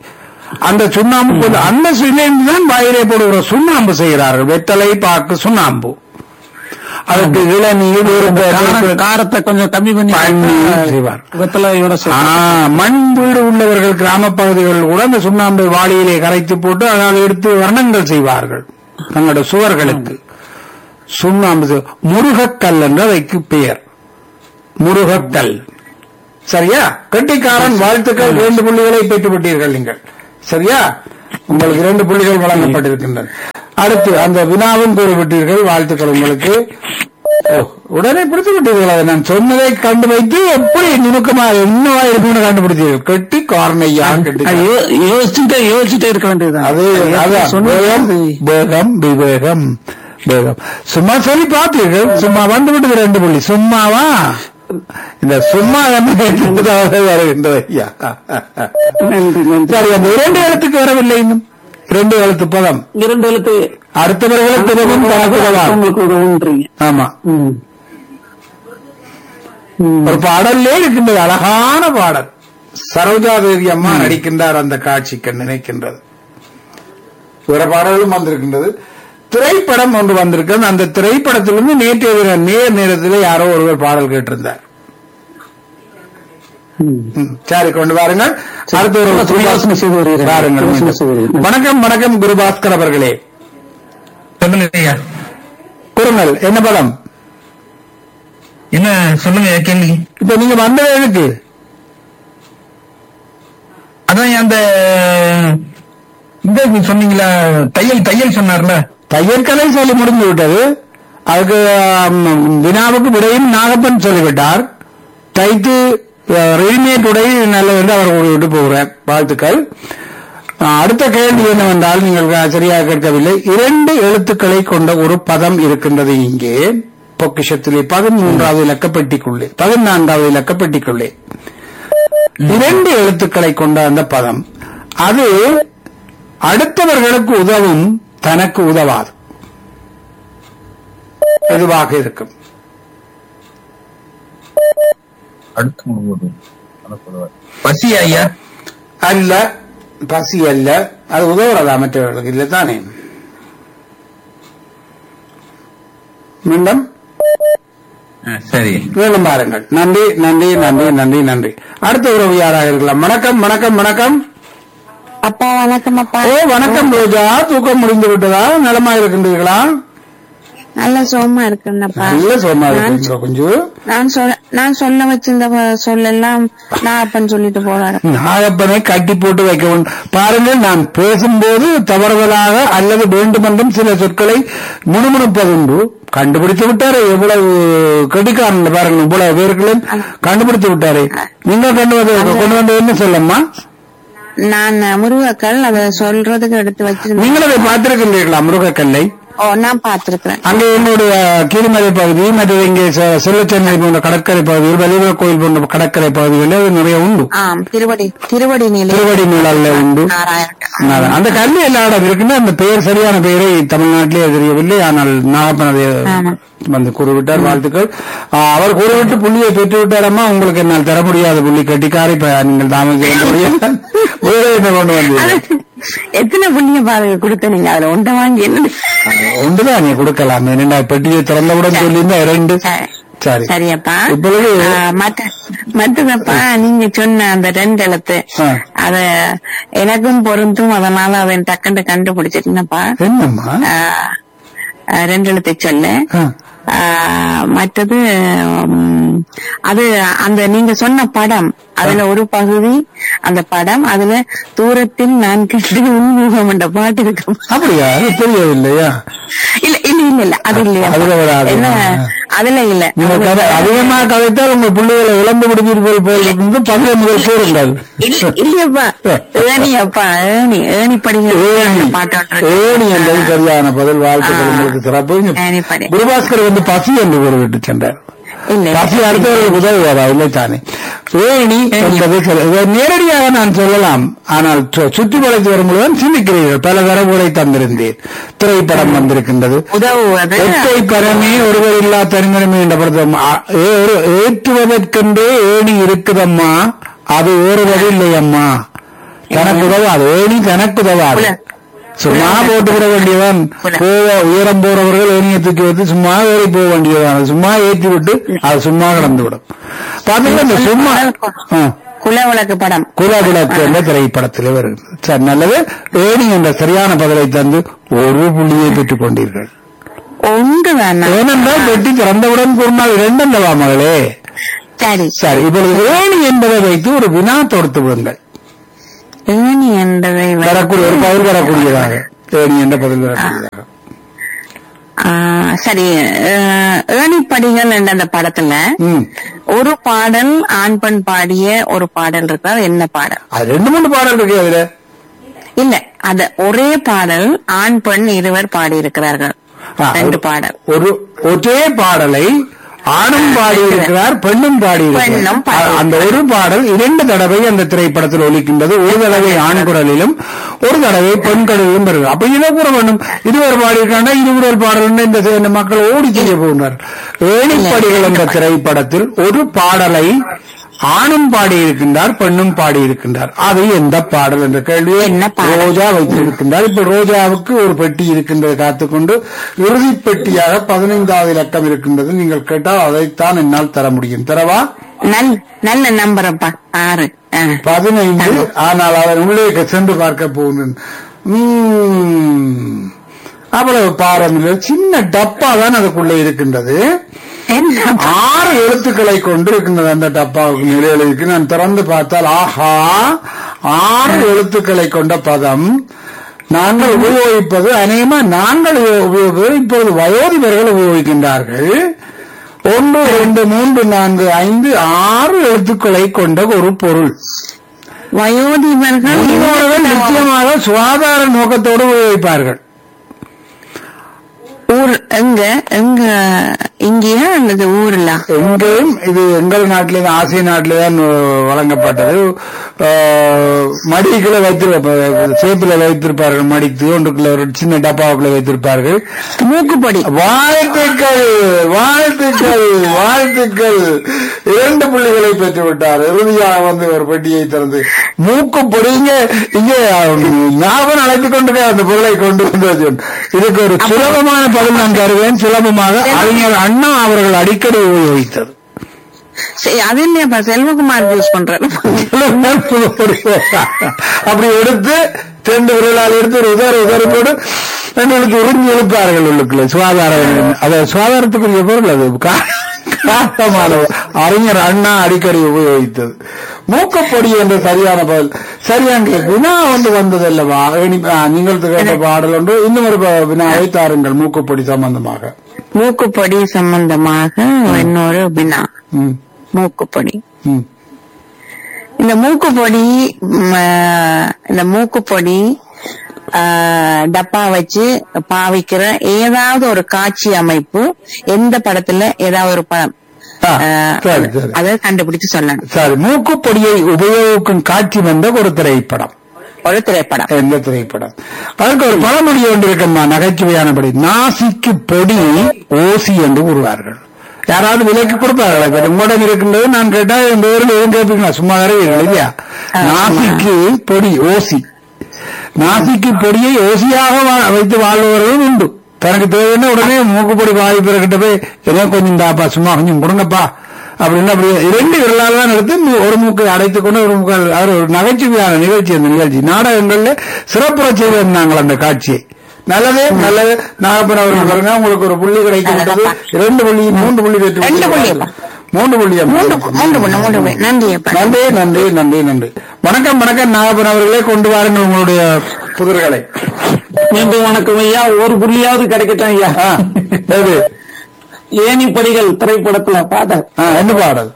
அந்த சுண்ணாம்பு போட்டு அந்த சிலைந்து தான் வாயிலே போடுகிற சுண்ணாம்பு செய்கிறார்கள் வெத்தலை பாக்கு சுண்ணாம்பு அதுக்கு இளநீர் ஒரு கார- காரத்தை கொஞ்சம் கம்மி பண்ணி பண்ணி செய்வார். வெத்தலையோட ஆ, சேர்த்து. மண் வீடு உள்ளவர்கள் கிராம பகுதிகளில் கூட அந்த சுண்ணாம்பை வாளியிலே கரைத்து போட்டு அதனால் எடுத்து வர்ணங்கள் செய்வார்கள் தங்களுடைய சுவர்களுக்கு சுண்ணாம்பு செ- முருகக்கல் என்று அதற்கு பெயர் முருகக்கல் சரியா கெட்டிக்காரன் வாழ்த்துக்கள் இரண்டு புள்ளிகளை பெற்று விட்டீர்கள் நீங்கள் சரியா உங்களுக்கு இரண்டு புள்ளிகள் வழங்கப்பட்டிருக்கின்றன அடுத்து அந்த வினாவும் கூறிவிட்டீர்கள் வாழ்த்துக்கள் உங்களுக்கு ஓ, உடனே பிடித்து விட்டீர்கள் அதை நான் சொன்னதை கண்டு வைத்து எப்படி நுணுக்கமா என்னவா இருக்கும்னு கண்டுபிடித்தீர்கள் கெட்டி காரணையா கெட்டி அது யோ- யோசிச்சுட்டே யோசிச்சுட்டே இருக்க வேண்டியதுதான் அது அதான் சொன்னது வேகம், வேகம் விவேகம் வேகம் சும்மா சொல்லி பார்த்தீர்கள் சும்மா வந்து விட்டது ரெண்டு புள்ளி சும்மாவா இந்த சும்மா என்ன கேட்டதாக வருகின்றது ஐயா நன்றி நன்றி சரி அந்த இரண்டு எழுத்துக்கு வரவில்லை இன்னும் இரண்டு எழுத்து பதம் இரண்டு எழுத்து அடுத்தவர்களுக்கு உதவும் தனக்கு உதவாது. உங்களுக்கு உதவுன்றீங்க ஆமா ம். ம். ஒரு பாடல்லே இருக்கின்றது அழகான பாடல் சரோஜா தேவி அம்மா நடிக்கின்றார் அந்த காட்சிக்கு நினைக்கின்றது பிற பாடலும் வந்திருக்கின்றது திரைப்படம் ஒன்று வந்திருக்கிறது அந்த திரைப்படத்திலிருந்து நேற்றைய தினம் நேர் நேரத்தில் யாரோ ஒருவர் பாடல் கேட்டிருந்தார் ம். ம், சரி கொண்டு வாருங்கள் அடுத்த ஒரு யோசனை செய்து வருகிறேன். வாருங்கள் யோசனை செய்து வருகிறேன். வணக்கம் வணக்கம் குருபாஸ்கர் அவர்களே சொல்லுங்க ஐயா கூறுங்கள் என்ன படம் என்ன சொல்லுங்க கேள்வி இப்ப நீங்க வந்தது எதுக்கு அதான் அந்த இந்த நீ சொன்னீங்களா தையல் தையல் சொன்னார்ல தையற்கலை சொல்லி முடிந்து விட்டது அதுக்கு ஆம், வினாவுக்கு விடையும் நாகப்பன் சொல்லிவிட்டார் தைத்து ரெடிமேட் உடை நல்லது என்று அவர் விட்டு போகிறார் வாழ்த்துக்கள் ஆ, அடுத்த கேள்வி என்னவென்றால் நீங்கள் சரியாக கேட்கவில்லை இரண்டு எழுத்துக்களை கொண்ட ஒரு பதம் இருக்கின்றது இங்கே பொக்கிஷத்திலே பதிமூன்றாவது இலக்கப்பெட்டிக்குள்ளே பதினான்காவது இலக்கப்பெட்டிக்குள்ளே இரண்டு எழுத்துக்களை கொண்ட அந்த பதம் அது அடுத்தவர்களுக்கு உதவும் தனக்கு உதவாது எதுவாக இருக்கும் அடுத்து முழுவதும் பசி ஐயா அல்ல பசி அல்ல அது உதவுறதா மற்றவர்களுக்கு இல்லை தானே மீண்டும் ஆ, சரி மீண்டும் பாருங்கள் நன்றி நன்றி நன்றி நன்றி நன்றி அடுத்த உறவு யாராக இருக்கலாம் வணக்கம் வணக்கம் வணக்கம் அப்பா வணக்கம் அப்பா ஓ வணக்கம் ரோஜா தூக்கம் முடிந்து விட்டதா நலமா இருக்கின்றீர்களா நல்ல சோமா இருக்குன்னப்பா நல்ல சோமா நான் இருக்கின்ற கொஞ்சம் நான் சொல்ல நான் சொல்ல வச்சிருந்த ப- சொல்லெல்லாம் நான் அப்பன்னு சொல்லிட்டு போறாரு நாகப்பனை கட்டி போட்டு வைக்க வேண்டும் பாருங்கள் நான் பேசும்போது தவறுதலாக அல்லது வேண்டுமென்றும் சில சொற்களை முணுமுணுப்பதுண்டு கண்டுபிடித்து விட்டாரு எவ்வளவு கெட்டிக்காரன் பாருங்க இவ்வளவு பேர்களும் கண்டுபிடித்து விட்டாரு நீங்க கொண்டு வந்து கொண்டு வந்து என்ன சொல்லம்மா நான் முருகக்கல் அதை சொல்றதுக்கு எடுத்து வச்சிருந்தேன் நீங்கள் அதை பார்த்திருக்கின்றீர்களா முருகக்கல்லை ஓ நான் பாத்திருக்கிறேன் அங்கே என்னுடைய கீழ்மலை பகுதி மற்றது இங்கே செ- செல்லச்சென்னை போன்ற கடற்கரை பகுதிகள் வலிவ கோயில் போன்ற கடற்கரை பகுதிகளில் அது நிறைய உண்டு ஆம் திருவடி திருவடி நிலை திருவடி நிழல்ல உண்டு நாராயணன் நான் அந்த கல்வி எல்லா இடம் இருக்குன்னா அந்த பெயர் சரியான பெயரை தமிழ்நாட்டிலே தெரியவில்லை ஆனால் நாகப்பன் அதை ஆமா. வந்து கூறிவிட்டார் வாழ்த்துக்கள் ஆ, அவர் கூறிவிட்டு புள்ளியை பெற்று விட்டாரம்மா உங்களுக்கு என்னால் தர முடியாத புள்ளி கட்டிக்காரி இப்ப நீங்கள் தாமதிக்க முடியாது வேற என்ன கொண்டு வந்தீங்க எத்தனை புண்ணிய பாருங்க கொடுத்த நீங்க அதுல ஒன்றை வாங்கி என்ன ஒன்றுதான் நீ கொடுக்கலாம் என்னடா பெட்டியை திறந்தவுடன் சொல்லியிருந்தா இரண்டு சரி. சரி சரியப்பா இப்பொழுது ஆ, மற்ற மற்றதப்பா நீங்க சொன்ன அந்த ரெண்டு எழுத்து ஆ. அத எனக்கும் பொருந்தும் அதனால அவன் டக்குன்னு கண்டுபிடிச்சிருந்தப்பா என்னம்மா ஆ, ஆ, ரெண்டு எழுத்து சொல்லு ஆ. ஆ, மற்றது ம், அது அந்த நீங்க சொன்ன படம் அதுல ஒரு பகுதி அந்த படம் அதுல தூரத்தில் நான் கண்டு உன்முகம் என்ற பாட்டு இருக்கு அப்படியா அது தெரியவில்லையா இல்ல இல்ல இல்ல இல்ல அது இல்லையா அதுல வராது. என்ன அதுல இல்ல நீங்க கதை அதிகமா கதைத்தால் உங்க பிள்ளைகளை இழந்து முடிப்பீர்கள் போல் இருந்து பகை முதல் கூறுங்கள் இல்ல- இல்லையப்பா ஏணி அப்பா ஏணி ஏணி படிக்கிற ஏணி பாட்டு ஏணி என்பது சரியான பதில் வாழ்த்துக்கள் உங்களுக்கு சிறப்பு ஏணிப்படி. குருபாஸ்கர் வந்து பசி என்று கூறிவிட்டு சென்றார் இல்ல பசி அடுத்தவர்களுக்கு உதவுவாரா இல்லை தானே ஏணி என்பது சில- இதை நேரடியாக நான் சொல்லலாம் ஆனால் சு- சுற்றி வளைத்து வரும்பொழுதுதான் சிந்திக்கிறீர்கள் பல தரவுகளை தந்திருந்தேன் திரைப்படம் வந்திருக்கின்றது உதவுவது ஒற்றை பரமே ஒருவர் இல்லா தனிமரமே என்ற படத்தம் ஏற்றுவதற்கென்றே ஏணி இருக்குதம்மா அது ஏறுவது இல்லையம்மா கணக்கு உதவாது ஏணி கணக்கு உதவாது புல. சும்மா போட்டு விட வேண்டியவன் புல. போக உயரம் போறவர்கள் ஏணியை தூக்கி வச்சு சும்மா ஏறி போக வேண்டியவன் அது சும்மா ஏற்றி விட்டு அது சும்மா கிடந்து விடும் பாத்தீங்கன்னா இந்த சும்மா ஆ. குல விளக்கு படம் குலகுலக்கு என்ற திரைப்படத்தில் வருகிறது சரி நல்லது ஏணி என்ற சரியான பதிலை தந்து ஒரு புள்ளியை பெற்றுக் கொண்டீர்கள் ஒன்று வேணா ஏனென்றால் வெட்டி திறந்தவுடன் கூறினால் இரண்டல்லவா மகளே சரி சரி இப்பொழுது ஏணி என்பதை வைத்து ஒரு வினா தொடுத்து விடுங்கள் ஏணி என்பதை வைத்து- வரக்கூடிய ஒரு பதில் வரக்கூடியதாக ஏணி என்ற பதில் வரக்கூடியதாக ஆ, சரி அஹ், ஏணிப்படிகள் என்ற அந்த படத்துல ம் ஒரு பாடல் ஆண் பெண் பாடிய ஒரு பாடல் இருக்கா அது என்ன பாடல் அது ரெண்டு மூணு பாடல் இருக்கு அதுல இல்ல அத ஒரே பாடல் ஆண் பெண் இருவர் பாடி இருக்கிறார்கள் ஆ, ரெண்டு ஒரு- பாடல் ஒரு ஒரே பாடலை ஆணும் பாடி இருக்கிறார் பெண்ணும் பாடி பெண்ணும் பாடி இருக்கிறார் அந்த ஒரு பாடல் இரண்டு தடவை அந்த திரைப்படத்தில் ஒலிக்கின்றது ஒரு தடவை ஆண் குரலிலும் ஒரு தடவை பெண் குரலிலும் வருகிறது அப்ப இதை கூற வேண்டும் இருவர் பாடியிருக்காங்க இருவர் பாடல் இந்த இந்த மக்கள் ஓடி செய்ய போகின்றார் ஏணிப்படிகள் என்ற திரைப்படத்தில் ஒரு பாடலை ஆணும் பாடியிருக்கின்றார் பெண்ணும் பாடியிருக்கின்றார் அது எந்த பாடல் என்ற கேள்வியை என்ன பாடல்? ரோஜா வைத்திருக்கின்றார் இப்ப ரோஜாவுக்கு ஒரு பெட்டி இருக்கின்றது காத்துக்கொண்டு இறுதி பெட்டியாக பதினைந்தாவது இலக்கம் இருக்கின்றது நீங்கள் கேட்டால் அதைத்தான் என்னால் தர முடியும் தரவா நல் நல்ல நம்பரப்பா ஆறு ஆ. பதினைந்து ஆனால் அவர் உள்ளே சென்று பார்க்க போகின்றேன் உம், அவ்வளவு பாரமில்லை சின்ன டப்பா தான் அதுக்குள்ளே இருக்கின்றது என்ன ஆறு எழுத்துக்களை கொண்டு இருக்கின்றது அந்த டப்பாவுக்கு நிலையில் இருக்கு நான் திறந்து பார்த்தால் ஆஹா ஆறு எழுத்துக்களை கொண்ட பதம் நாங்கள் உபயோகிப்பது அநேகமா நாங்கள் உபயோகிப்பது இப்பொழுது வயோதிபர்கள் உபயோகிக்கின்றார்கள் ஒன்று இரண்டு மூன்று நான்கு ஐந்து ஆறு எழுத்துக்களை கொண்ட ஒரு பொருள் வயோதிபர்கள் முதியோர்கள் நிச்சயமாக சுகாதார நோக்கத்தோடு உபயோகிப்பார்கள் ஊர் எங்க எங்க இங்கேயா அல்லது ஊர்ல எங்கேயும் இது எங்கள் நாட்டிலே தான் ஆசிய நாட்டிலே தான் அஹ், வழங்கப்பட்டது அஹ், மடிக்குள்ள வைத்திருப்ப சேப்பில் வைத்திருப்பார்கள் மடித்து ஒன்றுக்குள்ள ஒரு சின்ன டப்பாவுக்குள்ள வைத்திருப்பார்கள் மூக்குப்பொடி வாழ்த்துக்கள் வாழ்த்துக்கள் வாழ்த்துக்கள் இரண்டு புள்ளிகளை பெற்று விட்டார் இறுதியாக வந்து ஒரு பெட்டியை திறந்து மூக்கு பொடிங்க இங்கே அஹ், ஞாபகம் அழைத்துக் கொண்டு அந்த பொருளை கொண்டு வந்தது இதுக்கு ஒரு சுலபமான பதில் நான் தருவேன் சுலபமாக அறிஞர் அண்ணா அவர்கள் அடிக்கடி உபயோகித்தது சரி, அது இல்லையாப்பா செல்வகுமார் யூஸ் பண்றாரு அப்படி எடுத்து ரெண்டு விரலால் எடுத்து ஒரு உதறு உதறு போட்டு எங்களுக்கு உறிஞ்சி எழுப்பார்கள் உள்ளுக்குள்ள சுகாதாரம் அது சுகாதாரத்துக்குரிய பொருள் அது கா- காரணமான அறிஞர் அண்ணா அடிக்கடி உபயோகித்தது மூக்கப்பொடி என்ற சரியான பதில் சரியான வினா ஒன்று வந்தது அல்லவா இனி- ஆ, நீங்கள் கேட்ட பாடல் ஒன்று இன்னும் ஒரு ப- வினாவை தாருங்கள் மூக்கப்பொடி சம்பந்தமாக மூக்குப்பொடி சம்பந்தமாக இன்னொரு வினா ம், மூக்குப்பொடி ம். இந்த மூக்குப்பொடி ம், ஆஹ், இந்த மூக்குப்பொடி ஆஹ், டப்பா வச்சு பாவிக்கிற ஏதாவது ஒரு காட்சி அமைப்பு எந்த படத்துல ஏதாவது ஒரு படம் ஆ, ஆஹ், சரி சரி அதை கண்டுபிடிச்சு சொல்லணும் சரி மூக்குப்பொடியை உபயோகிக்கும் காட்சி வந்த ஒரு திரைப்படம் ஒரு திரைப்படம் எந்த திரைப்படம் அதற்கு ஒரு பழமொழி ஒன்று இருக்கம்மா நகைச்சுவையானபடி நாசிக்கு பொடி ஓசி என்று கூறுவார்கள் யாராவது விலைக்கு கொடுப்பார்களா இப்ப உங்களிடம் இருக்கின்றது நான் கேட்டா என் பேரில் எதுவும் கேட்பீங்களா சும்மா வரைவீர்கள் இல்லையா நாசிக்கு பொடி ஓசி நாசிக்கு பொடியை ஓசியாக வா- வைத்து வாழ்பவர்களும் உண்டு தனக்கு தேவைன்னா உடனே மூக்குப்பொடி வாய்ப்பிறக்கிட்ட போய் ஏதோ கொஞ்சம் தாப்பா சும்மா கொஞ்சம் கொடுங்கப்பா அப்படின்னு அப்படி இரண்டு விரலால் தான் எடுத்து மூ- ஒரு மூக்கை அடைத்துக் கொண்டு ஒரு மூக்கை அது ஒரு நகைச்சுவையான நிகழ்ச்சி அந்த நிகழ்ச்சி நாடகங்கள்ல சிறப்புற செய்திருந்தாங்கள் அந்த காட்சியை நல்லது நல்லது நாகப்பன் அவர்கள் பாருங்க உங்களுக்கு ஒரு புள்ளி கிடைத்து விட்டது இரண்டு புள்ளி மூன்று புள்ளி பெற்று ரெண்டு புள்ளி விட்டீர்கள். மூன்று புள்ளி மூன்று மூன்று பண்ணு மூன்று பண்ணு நன்றி அப்பா நன்றி நன்றி நன்றி நன்றி வணக்கம் வணக்கம் நாகப்பன் அவர்களே கொண்டு வாருங்கள் உங்களுடைய புதிர்களை மீண்டும் வணக்கம் ஐயா ஒரு புள்ளியாவது கிடைக்கட்டும் ஐயா ஆ, எது? ஏணிப்படிகள் திரைப்படத்துல பாட ஆ, என்ன பாடல்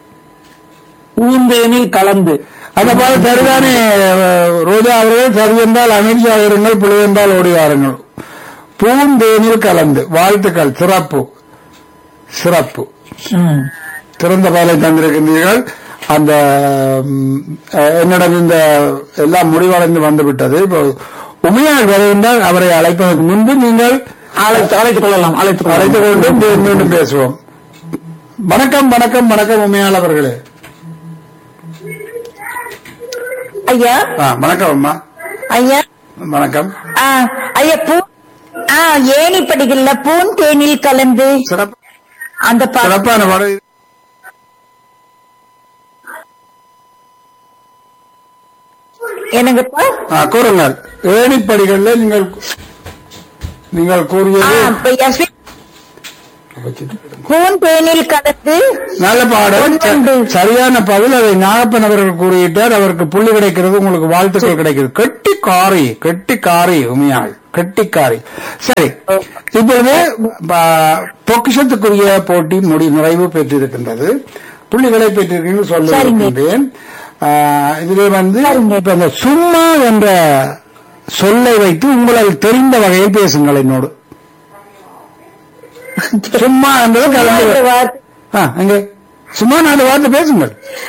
பூந்தேனில் கலந்து அந்த பாடல் சரிதானே அஹ், ரோஜா அவர்கள் சரி என்றால் அமைதியாக இருங்கள் புலி என்றால் ஓடி வாருங்கள் பூந்தேனில் கலந்து வாழ்த்துக்கள் சிறப்பு சிறப்பு சிறந்த பாலை தந்திருக்கின்றீர்கள் அந்த ம், அஹ், என்னிடம் இந்த எல்லாம் முடிவடைந்து வந்துவிட்டது இப்போ உமையாள் வருகின்றால் அவரை அழைப்பதற்கு முன்பு நீங்கள் அழைத்து அழைத்துக் கொள்ளலாம் அழைத்துக் கொள்ளலாம் அழைத்துக் கொண்டு மீ- மீண்டும் பேசுவோம் வணக்கம் வணக்கம் வணக்கம் உமையாள் அவர்களே ஐயா ஆ, வணக்கம் அம்மா ஐயா வணக்கம் ஆ, ஐயா பூ ஆ ஏணி படிக்கல பூன் தேனில் கலந்து சிறப்பு அந்த பா- சிறப்பான பாடல் என்னங்கப்பா ஆ, கூறுங்கள் ஏணிப்படிகளில் நீங்கள் நீங்கள் ஆ, கூறியது இப்ப யஸ்வி பூன் தேனில் கலந்து நல்ல பாடல் ஒன்றுண்டு. சரியான பதில் அதை நாகப்பன் அவர்கள் கூறிவிட்டார் அவருக்கு புள்ளி கிடைக்கிறது உங்களுக்கு வாழ்த்துக்கள் கிடைக்கிறது கெட்டிக்காரி கெட்டிக்காரி உமையாள் கெட்டிக்காரி சரி இப்பொழுது ப- பொக்கிஷத்துக்குரிய போட்டி முடி நிறைவு பெற்றிருக்கின்றது புள்ளிகளை பெற்றிருக்கீங்க சொல்ல சரிங்க. இருக்கின்றேன் ஆ, இதிலே வந்து சரிங்க. இப்ப இந்த சும்மா என்ற சொல்லை வைத்து உங்களால் தெரிந்த வகையில் பேசுங்கள் என்னோடு சும்மா என்பது கலந்து இந்த வார்த்தை- ஆ, அங்கே சும்மா நாலு வார்த்தை பேசுங்கள்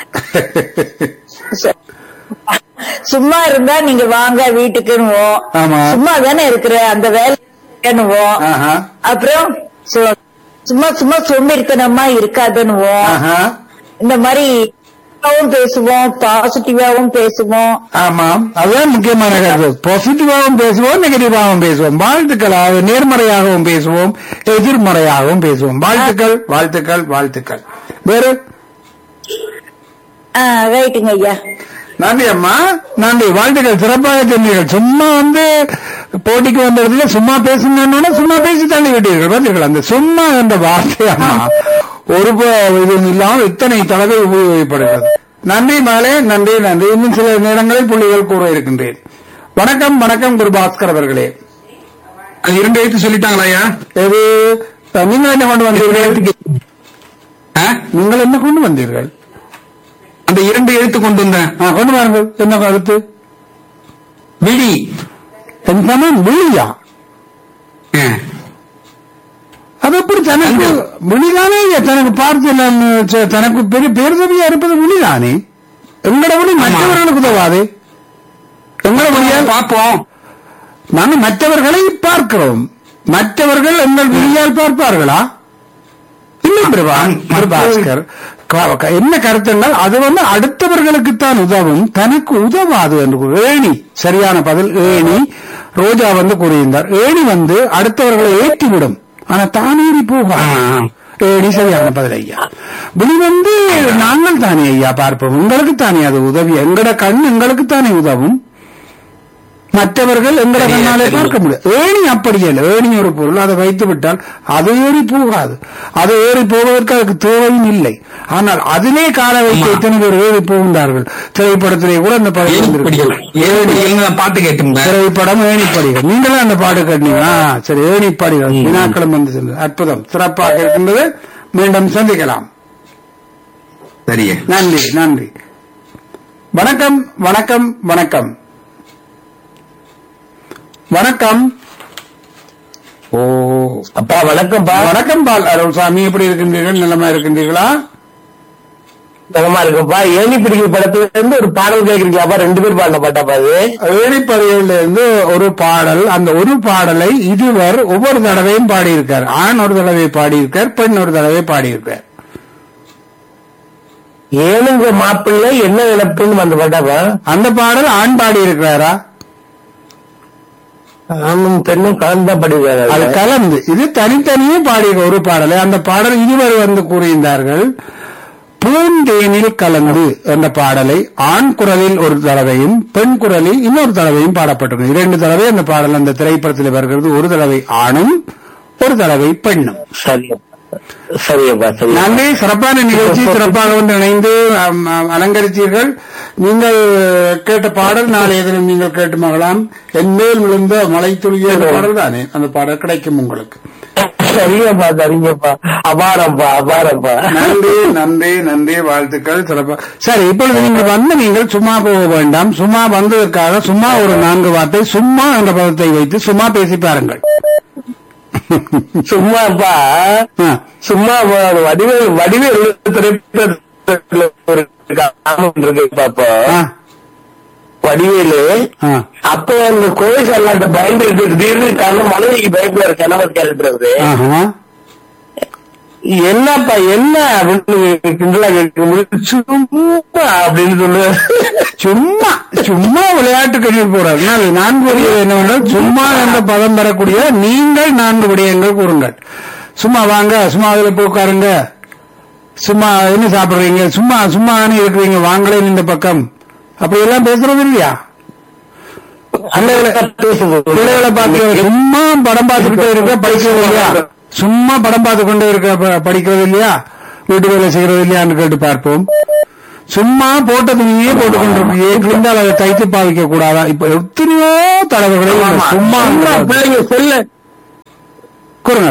சும்மா இருந்தா நீங்க வாங்க வீட்டுக்குன்னுவோம் ஆமா. சும்மா தானே இருக்கிற அந்த வேலைன்னுவோம் ஆஹா, அப்புறம் சு- சும்மா சும்மா சோம்பேறித்தனமா இருக்காதுன்னுவோம் ஆஹா. இந்த மாதிரி positive-ஆவும் பேசுவோம் பாசிட்டிவாவும் பேசுவோம் ஆமாம் அதுதான் முக்கியமான கருத்து பாசிட்டிவாகவும் பேசுவோம் நெகட்டிவாகவும் பேசுவோம் வாழ்த்துக்களாக நேர்மறையாகவும் பேசுவோம் எதிர்மறையாகவும் பேசுவோம் வாழ்த்துக்கள் வாழ்த்துக்கள் வாழ்த்துக்கள் வேறு ரைட்டுங்க ஐயா நன்றி அம்மா நன்றி வாழ்த்துக்கள் சிறப்பாக சொன்னீர்கள் சும்மா வந்து போட்டிக்கு வந்த இடத்துல சும்மா பேசணும்னா சும்மா பேசி தள்ளி விட்டீர்கள் பார்த்தீர்கள் அந்த சும்மா என்ற வார்த்தை அம்மா ஒரு ப- இது இல்லாமல் இத்தனை தடவை உபயோகப்படுகிறது நன்றி மாலே நன்றி நன்றி இன்னும் சில நேரங்களில் புள்ளிகள் கூற இருக்கின்றேன் வணக்கம் வணக்கம் குரு பாஸ்கர் அவர்களே அது இரண்டு எழுத்து சொல்லிட்டாங்களா ஐயா இது நீங்கள் என்ன கொண்டு வந்தீர்கள் ஆ? நீங்கள் என்ன கொண்டு வந்தீர்கள் அந்த இரண்டு எழுத்து கொண்டு வந்தேன் ஆ, கொண்டு வாருங்கள் என்ன கருத்து விழி என் சமம் விழியா ஆ. அது எப்படி தனக்கு விழிதானே தனக்கு பார்த்து நான் ச- தனக்கு பெரிய பேருதவியா இருப்பது விழிதானே எங்களோட விழி மற்றவர்களுக்கு உதவாது எங்களோட விழியால் பார்ப்போம் நாங்கள் மற்றவர்களை பார்க்கிறோம் மற்றவர்கள் எங்கள் விழியால் பார்ப்பார்களா இல்லை பிரபா பாஸ்கர் க- க- என்ன கருத்து என்றால் அது வந்து அடுத்தவர்களுக்குத்தான் உதவும் தனக்கு உதவாது என்று கூறு- ஏணி சரியான பதில் ஏணி ரோஜா வந்து கூறியிருந்தார் ஏணி வந்து அடுத்தவர்களை ஏற்றிவிடும் ஆனா தானேறி போகும் ஏணி சரியான பதில் ஐயா விழி வந்து நாங்கள் தானே ஐயா பார்ப்போம் உங்களுக்கு தானே அது உதவி எங்கட கண் எங்களுக்கு தானே உதவும் மற்றவர்கள் எங்கட சரியா, கண்ணாலே சரி. பார்க்க முடியும் ஏணி அப்படி இல்லை ஏணி ஒரு பொருள் அதை வைத்து விட்டால் அது ஏறி போகாது அது ஏறி போவதற்கு அதுக்கு தேவையும் இல்லை ஆனால் அதிலே கால வைத்து ஆமா. எத்தனை பேர் ஏறி போகின்றார்கள் திரைப்படத்திலே கூட அந்த படம் ஏணிப்படிகள் வந்திருக்கு. ஏணிப்படிகள் நான் பாட்டு கேட்டிருந்தேன் திரைப்படம் ஏணிப்படிகள் நீங்களும் அந்த பாடு கட்டினீங்களா சரி ஏணிப்படிகள் வினாக்களும் வந்து சென்றது. அற்புதம் சிறப்பாக இருக்கின்றது மீண்டும் சந்திக்கலாம் சரியா நன்றி நன்றி வணக்கம் வணக்கம் வணக்கம் வணக்கம் ஓ அப்பா வணக்கம்ப்பா வணக்கம் பால் அருள்சாமி எப்படி இருக்கின்றீர்கள் நிலமா இருக்கின்றீர்களா நலமா இருக்குப்பா ஏணி பிடிக்கிற படத்துல இருந்து ஒரு பாடல் கேக்குறீங்களாப்பா ரெண்டு பேர் பாடின பாட்டாப்பா அது ஏழிப்பறையில இருந்து ஒரு பாடல் அந்த ஒரு பாடலை இதுவர் ஒவ்வொரு தடவையும் பாடியிருக்கார் ஆண் ஒரு தடவை பாடியிருக்கார் பெண் ஒரு தடவை பாடியிருக்கார் ஏழுங்க மாப்பிள்ளை என்ன இழப்புன்னு அந்த பாட்டாப்பா அந்த பாடல் ஆண் பாடியிருக்கிறாரா ஆணும் பெண்ணும் கலந்தா அது படிக்கிறாரு கலந்து இது தனித்தனியே பாடிய ஒரு பாடலை அந்த பாடல் இருவர் வந்து கூறியிருந்தார்கள் பூந்தேனில் கலந்து என்ற பாடலை ஆண் குரலில் ஒரு தடவையும் பெண் குரலில் இன்னொரு தடவையும் பாடப்பட்டிருக்கும் இரண்டு தடவை அந்த பாடல் அந்த திரைப்படத்தில் வருகிறது ஒரு தடவை ஆணும் ஒரு தடவை பெண்ணும் சரியப்பா சரியப்பா சரி நன்றி சிறப்பான நிகழ்ச்சி சிறப்பாக வந்து இணைந்து அம், அம், அலங்கரித்தீர்கள் நீங்கள் கேட்ட பாடல் நாளைய தினம் நீங்கள் கேட்டு மகளாம் என் மேல் விழுந்த மலை துளிய பாடல் தானே அந்த பாடல் கிடைக்கும் உங்களுக்கு சரிங்கப்பா சரிங்கப்பா அபாரம்ப்பா அபாரம்ப்பா நன்றி நன்றி நன்றி வாழ்த்துக்கள் சிறப்பா சரி இப்பொழுது நீங்கள் வந்து நீங்கள் சும்மா போக வேண்டாம் சும்மா வந்ததற்காக சும்மா ஒரு நான்கு வார்த்தை சும்மா என்ற பதத்தை வைத்து சும்மா பேசி பாருங்கள் சும்மாப்பா ஆ, சும்மா வ- வடிவேல் வடிவேல் திரைப்படத்துல ஒரு காரணம் இருக்கு பாப்பா ஆ, வடிவேலு ஆ. அப்போ அந்த கோவில் சல்லாட்ட பயந்து திடீர்னு காரணம் மனைவிக்கு பயப்படுற கணவர் கேரக்டர் அவரு ஆஹா. என்னப்பா என்ன அப்படின்னு கிண்டலா கேட்கும்போது சும்மா அப்படின்னு சொல்லுவார் சும்மா சும்மா விளையாட்டு கண்ணீர் போறார் அதனால் நான் கூறியது என்னவென்றால் சும்மா என்ற பதம் பெறக்கூடிய நீங்கள் நான்கு விடயங்கள் கூறுங்கள் சும்மா வாங்க சும்மா அதுல போய் உட்காருங்க சும்மா என்ன சாப்பிடுறீங்க சும்மா சும்மா தானே இருக்கிறீங்க வாங்களேன் இந்த பக்கம் அப்படி எல்லாம் பேசுறது இல்லையா பிள்ளைகளை பிள்ளைகளை பார்த்து சும்மா படம் பார்த்துக்கிட்டே இருக்க படிக்கிறது இல்லையா சும்மா படம் பார்த்து கொண்டே இருக்க ப- படிக்கிறது இல்லையா வீட்டு வேலை செய்யறது இல்லையான்னு கேட்டு பார்ப்போம் சும்மா போட்ட துணியே போட்டுக் கொண்டிருக்கீங்க இருந்தால் அதை தைத்து பாவிக்க கூடாதா இப்ப எத்தனையோ தலைவர்களை இந்த சும்மா பிள்ளைங்க செல்ல கூறுங்க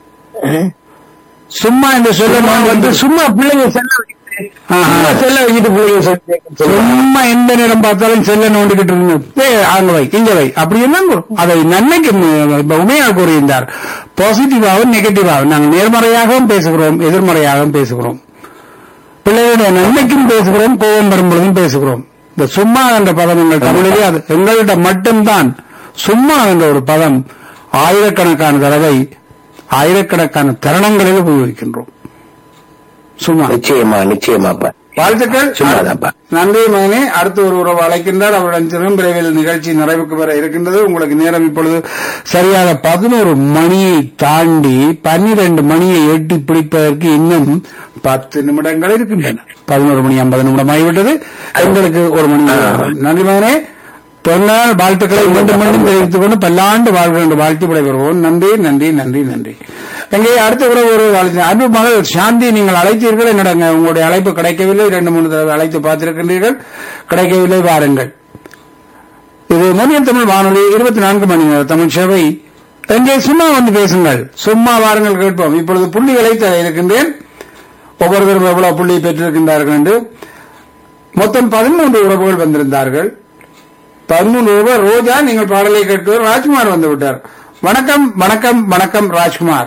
சும்மா இந்த சொல்ல வந்து சும்மா பிள்ளைங்க செல்ல வைக்கிட்டு ஆஹா. சும்மா செல்ல வைக்கிட்டு பிள்ளைங்க செல்ல சும்மா எந்த நேரம் பார்த்தாலும் செல்ல நோண்டிக்கிட்டு இருங்க ஏய், அங்க வை இங்க வை அப்படி எல்லாம் கூறும். அதை நன்மைக்கு மு- இப்ப உண்மையாக கூறுகின்றார் பாசிட்டிவாகவும் நெகட்டிவாகவும் நாங்கள் நேர்மறையாகவும் பேசுகிறோம் எதிர்மறையாகவும் பேசுகிறோம் பிள்ளைகளுடைய நன்மைக்கும் பேசுகிறோம் கோபம் வரும் பொழுதும் பேசுகிறோம் இந்த சும்மா என்ற பதம் எங்கள் தமிழிலே அது எங்கள்கிட்ட மட்டும்தான் சும்மா என்ற ஒரு பதம் ஆயிரக்கணக்கான தடவை ஆயிரக்கணக்கான தருணங்களில் உபயோகிக்கின்றோம் சும்மா நிச்சயமா நிச்சயமாப்பா வாழ்த்துக்கள் சும்மாதான்ப்பா. நன்றி மகனே அடுத்து ஒரு உறவு அழைக்கின்றார் அவருடன் சிறும் விரைவில் நிகழ்ச்சி நிறைவுக்கு வர இருக்கின்றது உங்களுக்கு நேரம் இப்பொழுது சரியாக பதினோரு மணியை தாண்டி பன்னிரண்டு மணியை எட்டி பிடிப்பதற்கு இன்னும் பத்து நிமிடங்கள் இருக்கின்றன பதினோரு மணி ஐம்பது நிமிடம் ஆகிவிட்டது எங்களுக்கு ஒரு மணி நேரம். நன்றி மகனே பொன்னால் வாழ்த்துக்களை மீண்டும் மீண்டும் தெரிவித்துக் கொண்டு பல்லாண்டு வாழ்க என்று வாழ்த்து விடைபெறுவோம் நன்றி நன்றி நன்றி நன்றி எங்கே அடுத்த உறவு ஒரு அழைத்து அன்பு மகள் சாந்தி நீங்கள் அழைத்தீர்கள் என்னடங்க உங்களுடைய அழைப்பு கிடைக்கவில்லை இரண்டு மூணு தடவை அழைத்து பார்த்திருக்கின்றீர்கள் கிடைக்கவில்லை வாருங்கள் இது மதியம் தமிழ் வானொலி இருபத்தி நான்கு மணி நேர தமிழ் சேவை எங்கே சும்மா வந்து பேசுங்கள் சும்மா வாருங்கள் கேட்போம் இப்பொழுது புள்ளிகளை தர இருக்கின்றேன் ஒவ்வொருவரும் எவ்வளவு புள்ளி பெற்றிருக்கின்றார்கள் என்று மொத்தம் பதிமூன்று உறவுகள் வந்திருந்தார்கள் பதிமூன்று ரூபாய் ரோஜா நீங்கள் பாடலை கேட்கிறோம் ராஜ்குமார் வந்து விட்டார் வணக்கம் வணக்கம் வணக்கம் ராஜ்குமார்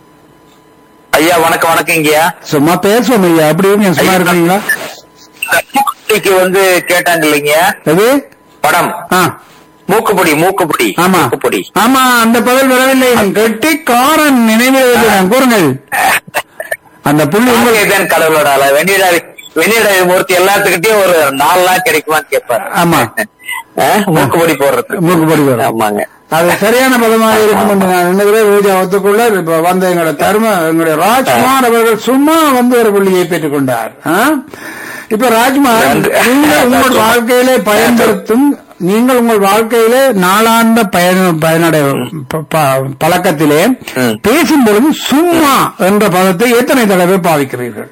ஐயா வணக்கம் வணக்கம் இங்கயா சும்மா பேசுவோம் ஐயா அப்படி இருக்கீங்க சும்மா இருக்கீங்களா மூக்குப்பொடிக்கு வந்து கேட்டாங்க இல்லைங்க எது படம் ஆ மூக்குப்பொடி மூக்குப்பொடி ஆமா மூக்குப்பொடி ஆமா அந்த பதில் வரவில்லை கெட்டிக்காரன் நினைவில் நான் கூறுங்கள் அந்த புள்ளி உங்கள் தான் கடவுளோட ஆளா வெண்ணிடா வெண்ணிடா மூர்த்தி எல்லாத்துக்கிட்டையும் ஒரு நாலு நாள் கிடைக்குமான்னு கேட்பாரு ஆமா. ஆ, மூக்குப்பொடி போடுறது மூக்குப்பொடி வரும். ஆமாங்க அது சரியான பதமாக இருக்கும் என்று நான் நினைக்கிறேன் ரோஜா ஒத்துக்கொள்ள இப்ப வந்த எங்களுடைய தர்ம எங்களுடைய ராஜ்குமார் அவர்கள் சும்மா வந்து ஒரு புள்ளியை பெற்றுக் கொண்டார் ஆ? இப்ப ராஜ்குமார் நன்றி. நீங்கள் உங்கள் வாழ்க்கையிலே பயன்படுத்தும் நீங்கள் உங்கள் வாழ்க்கையிலே நாளாந்த பயண பயனடை ப- ப- பழக்கத்திலே ம். பேசும் பொழுது சும்மா என்ற பதத்தை எத்தனை தடவை பாவிக்கிறீர்கள்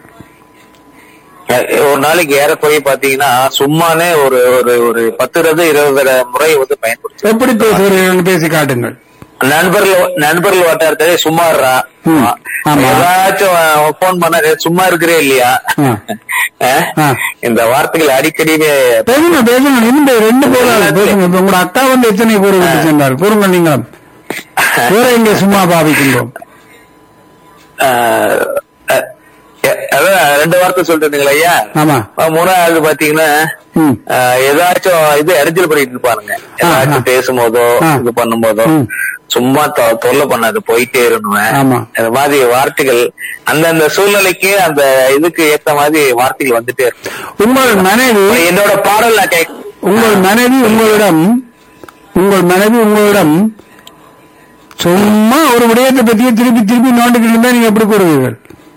அஹ் ஒரு நாளைக்கு ஏறக்குறைய பாத்தீங்கன்னா சும்மானே ஒரு ஒரு ஒரு பத்து இருபது இருபது முறை வந்து பயன்படுத்தும் எப்படி பேசுகிறீர்கள் பேசி காட்டுங்கள் நண்பர்கள் நண்பர்கள் வட்டாரத்திலே சும்மா இருறா. ம். ஆமா. ஏதாச்சும் போன் பண்ண "ஏய், சும்மா இருக்கிறே இல்லையா ஆ. அஹ்? ஆ. இந்த வார்த்தைகள் அடிக்கடி பேசுங்க பேசுங்க இந்த ரெண்டு பேரும் பேசுங்க இப்ப உங்களோட அக்கா வந்து எத்தனை கூறு விட்டு சென்றார் கூறுங்கள் நீங்களும் வேற எங்க சும்மா பாவிக்கின்றோம் அஹ், அஹ், அஹ், அதான் ரெண்டு வார்த்தை சொல்லிட்டுங்களா ஐயா ஆமா அஹ், மூணாவது பாத்தீங்கன்னா ம். அஹ், ஏதாச்சும் இது அறிஞ்சல் பண்ணிட்டு இருப்பானுங்க ஏதாச்சும் ஆ. பேசும்போதோ ஆ. இது பண்ணும்போதோ ம். சும்மா தொ- தொல்லை பண்ணாது போயிட்டே இருந்துவேன் ஆமா. இந்த மாதிரி வார்த்தைகள் அந்தந்த சூழ்நிலைக்கு அந்த இதுக்கு ஏத்த மாதிரி வார்த்தைகள் வந்துட்டே இருக்கும் உங்கள் மனைவி இப்ப என்னோட பாடல் நான் கேக் உங்கள் மனைவி உங்களிடம் உங்கள் மனைவி உங்களிடம் சும்மா ஒரு விடயத்தை பற்றியே திருப்பி திருப்பி நோண்டிக்கிட்டு இருந்தா நீங்க எப்படி கூறுவீர்கள்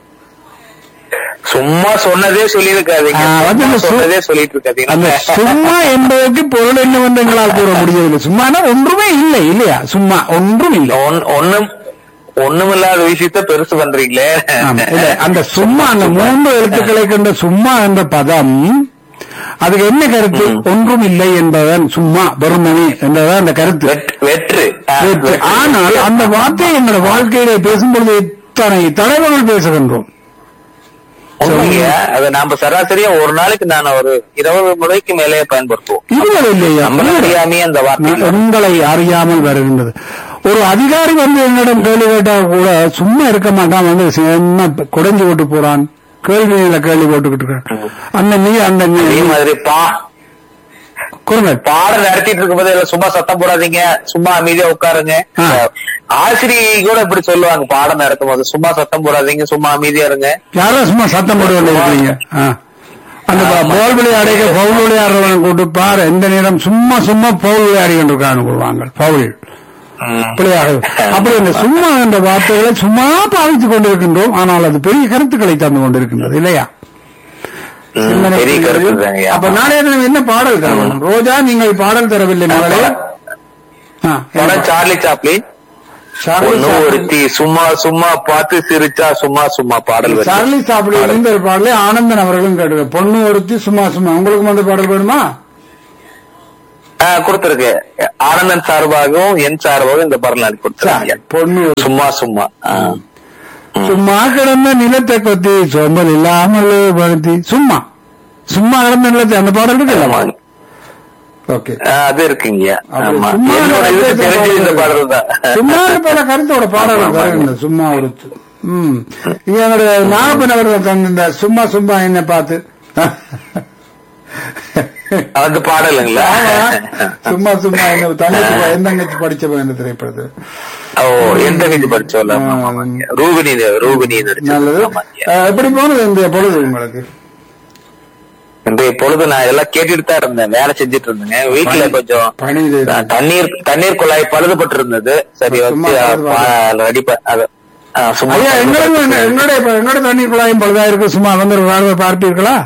சும்மா சொன்னதே சொல்லியிருக்காதீங்க ஆ, வந்து சும்மா இந்த சு- சொன்னதே சொல்லிட்டு அந்த இருக்காதீங்க சும்மா என்பதற்கு பொருள் என்னவென்று எங்களால் கூற முடியவில்லை சும்மானா ஒன்றுமே இல்லை இல்லையா சும்மா ஒன்றும் இல்லை ஒன்- ஒண்ணும் ஒண்ணுமில்லாத விஷயத்த பெருசு பண்றீங்களே ஆமா. இல்ல, அந்த சும்மா அந்த மூன்று எழுத்துக்களை கொண்ட சும்மா என்ற பதம் அதுக்கு என்ன கருத்து ஒன்றும் இல்லை என்பதுதான் சும்மா வெறுமனே என்பதுதான் அந்த கருத்து வெட்- வெற்று ஆ, வெற்று. வெற்று. ஆனால் அந்த வார்த்தையை எங்களோட வாழ்க்கையிலே பேசும்பொழுது இத்தனை தலைவர்கள் பேசுகின்றோம் உண்மைங்க அதை நாம சராசரியா ஒரு நாளைக்கு நான் ஒரு இருபது முறைக்கு மேலே பயன்படுத்துவோம் இதுவரை இல்லையா நம்மள அறியாமையே அந்த வார்த்தை நான் உங்களை அறியாமல் வருகின்றது ஒரு அதிகாரி வந்து என்னிடம் கேள்வி கேட்டா கூட சும்மா இருக்க மாட்டான் வந்து என்ன குடைஞ்சு போட்டு போறான் கேள்வியில கேள்வி போட்டுக்கிட்டு இருக்கான் அந்த நீ அந்த நீ அதே மாதிரி பா குறுங்க பாடம் நடத்திட்டு இருக்கும் போது எல்லாம் சும்மா சத்தம் போடாதீங்க சும்மா அமைதியா உட்காருங்க ஆ. ஆசிரியை கூட இப்படி சொல்லுவாங்க பாடம் நடத்தும் போது சும்மா சத்தம் போடாதீங்க சும்மா அமைதியா இருங்க யாரும் சும்மா சத்தம் போட்டு கொண்டு இருக்கிறீங்க ஆ. அந்த போல் விளையாடுக பவுல் விளையாடுறவன் கூட்டு பாரு எந்த நேரம் சும்மா சும்மா பவுல் விளையாடி கொண்டிருக்கான்னு கூறுவாங்க பவுல் ம். விளையாடு அப்படி இந்த சும்மா என்ற வார்த்தைகளை சும்மா பாவித்துக் கொண்டிருக்கின்றோம் ஆனால் அது பெரிய கருத்துக்களை தந்து கொண்டிருக்கின்றது இல்லையா ம், சிந்தனை பெரிய கருத்து புரிகிறது. தாங்க அப்ப நாளைய தினம் என்ன பாடல் தரணும் ரோஜா நீங்கள் பாடல் தரவில்லை மகளே ஆ, என்ன படம் சார்லி சாப்ளின் சார்லி ஒண்ணு சாப்ளின். ஒருத்தி சும்மா சும்மா பார்த்து சிரிச்சா சும்மா சும்மா பாடல் வருது சார்லி சாப்பிடு இந்த ஒரு பாடலே ஆனந்தன் அவர்களும் கேட்டு பொண்ணு ஒருத்தி சும்மா சும்மா உங்களுக்கு அந்த பாடல் வேணுமா ஆ, கொடுத்திருக்கு ஆனந்தன் சார்பாகவும் என் சார்பாகவும் இந்த பாடல் நான் கொடுத்துருக்கேன் பொண்ணு ஒருத்தி. சும்மா சும்மா ஆ. சும்மா கிடந்த நிலத்தை கொத்தி சோம்பல் இல்லாமல் படுத்தி சும்மா சும்மா கிடந்த நிலத்தை அந்த பாடல் இருக்குல்ல ஆமா. ஓகே ஆ, அது இருக்குங்க அப்படி ஆமா சும்மா என்னோட இதுக்கு கிடந்த தெரிஞ்சது இந்த பாடல் தான் சும்மா பல கருத்தோட பாடல்கள் வருகின்றன சும்மா ஒருத்து ம் இது என்னுடைய நாகப்பன் அவர்கள் தந்த சும்மா சும்மா என்ன பார்த்து அந்த பாடலுங்களா ஆமா. சும்மா சும்மா என்ன தங்கச்சி என் தங்கச்சி படிச்ச இந்த திரைப்படத்து ஓ எந்த கட்சி படிச்சோம்ல ஆ. ரூபினி ரூபினி நடிச்சது. நல்லது ஆமாங்க. அஹ், எப்படி போனது இந்த பொழுது உங்களுக்கு இன்றைய பொழுது நான் எல்லாம் கேட்டுட்டு தான் இருந்தேன் வேலை செஞ்சுட்டு இருந்தேங்க வீட்டுல கொஞ்சம் பணி இது. ஆ, தண்ணீர் தண்ணீர் குழாய் பழுதுபட்டு இருந்தது சரி சும்மா வச்சு பழுது பா- ரெடி ப- அது ஆ, சும்மா ஐயா எங்களுக்கும் எங்க- எங்களுடைய இப்ப எங்களுடைய தண்ணி குழாயும் பழுதா இருக்கு சும்மா வந்து ஒரு வாழ்வை பார்ப்பீர்களா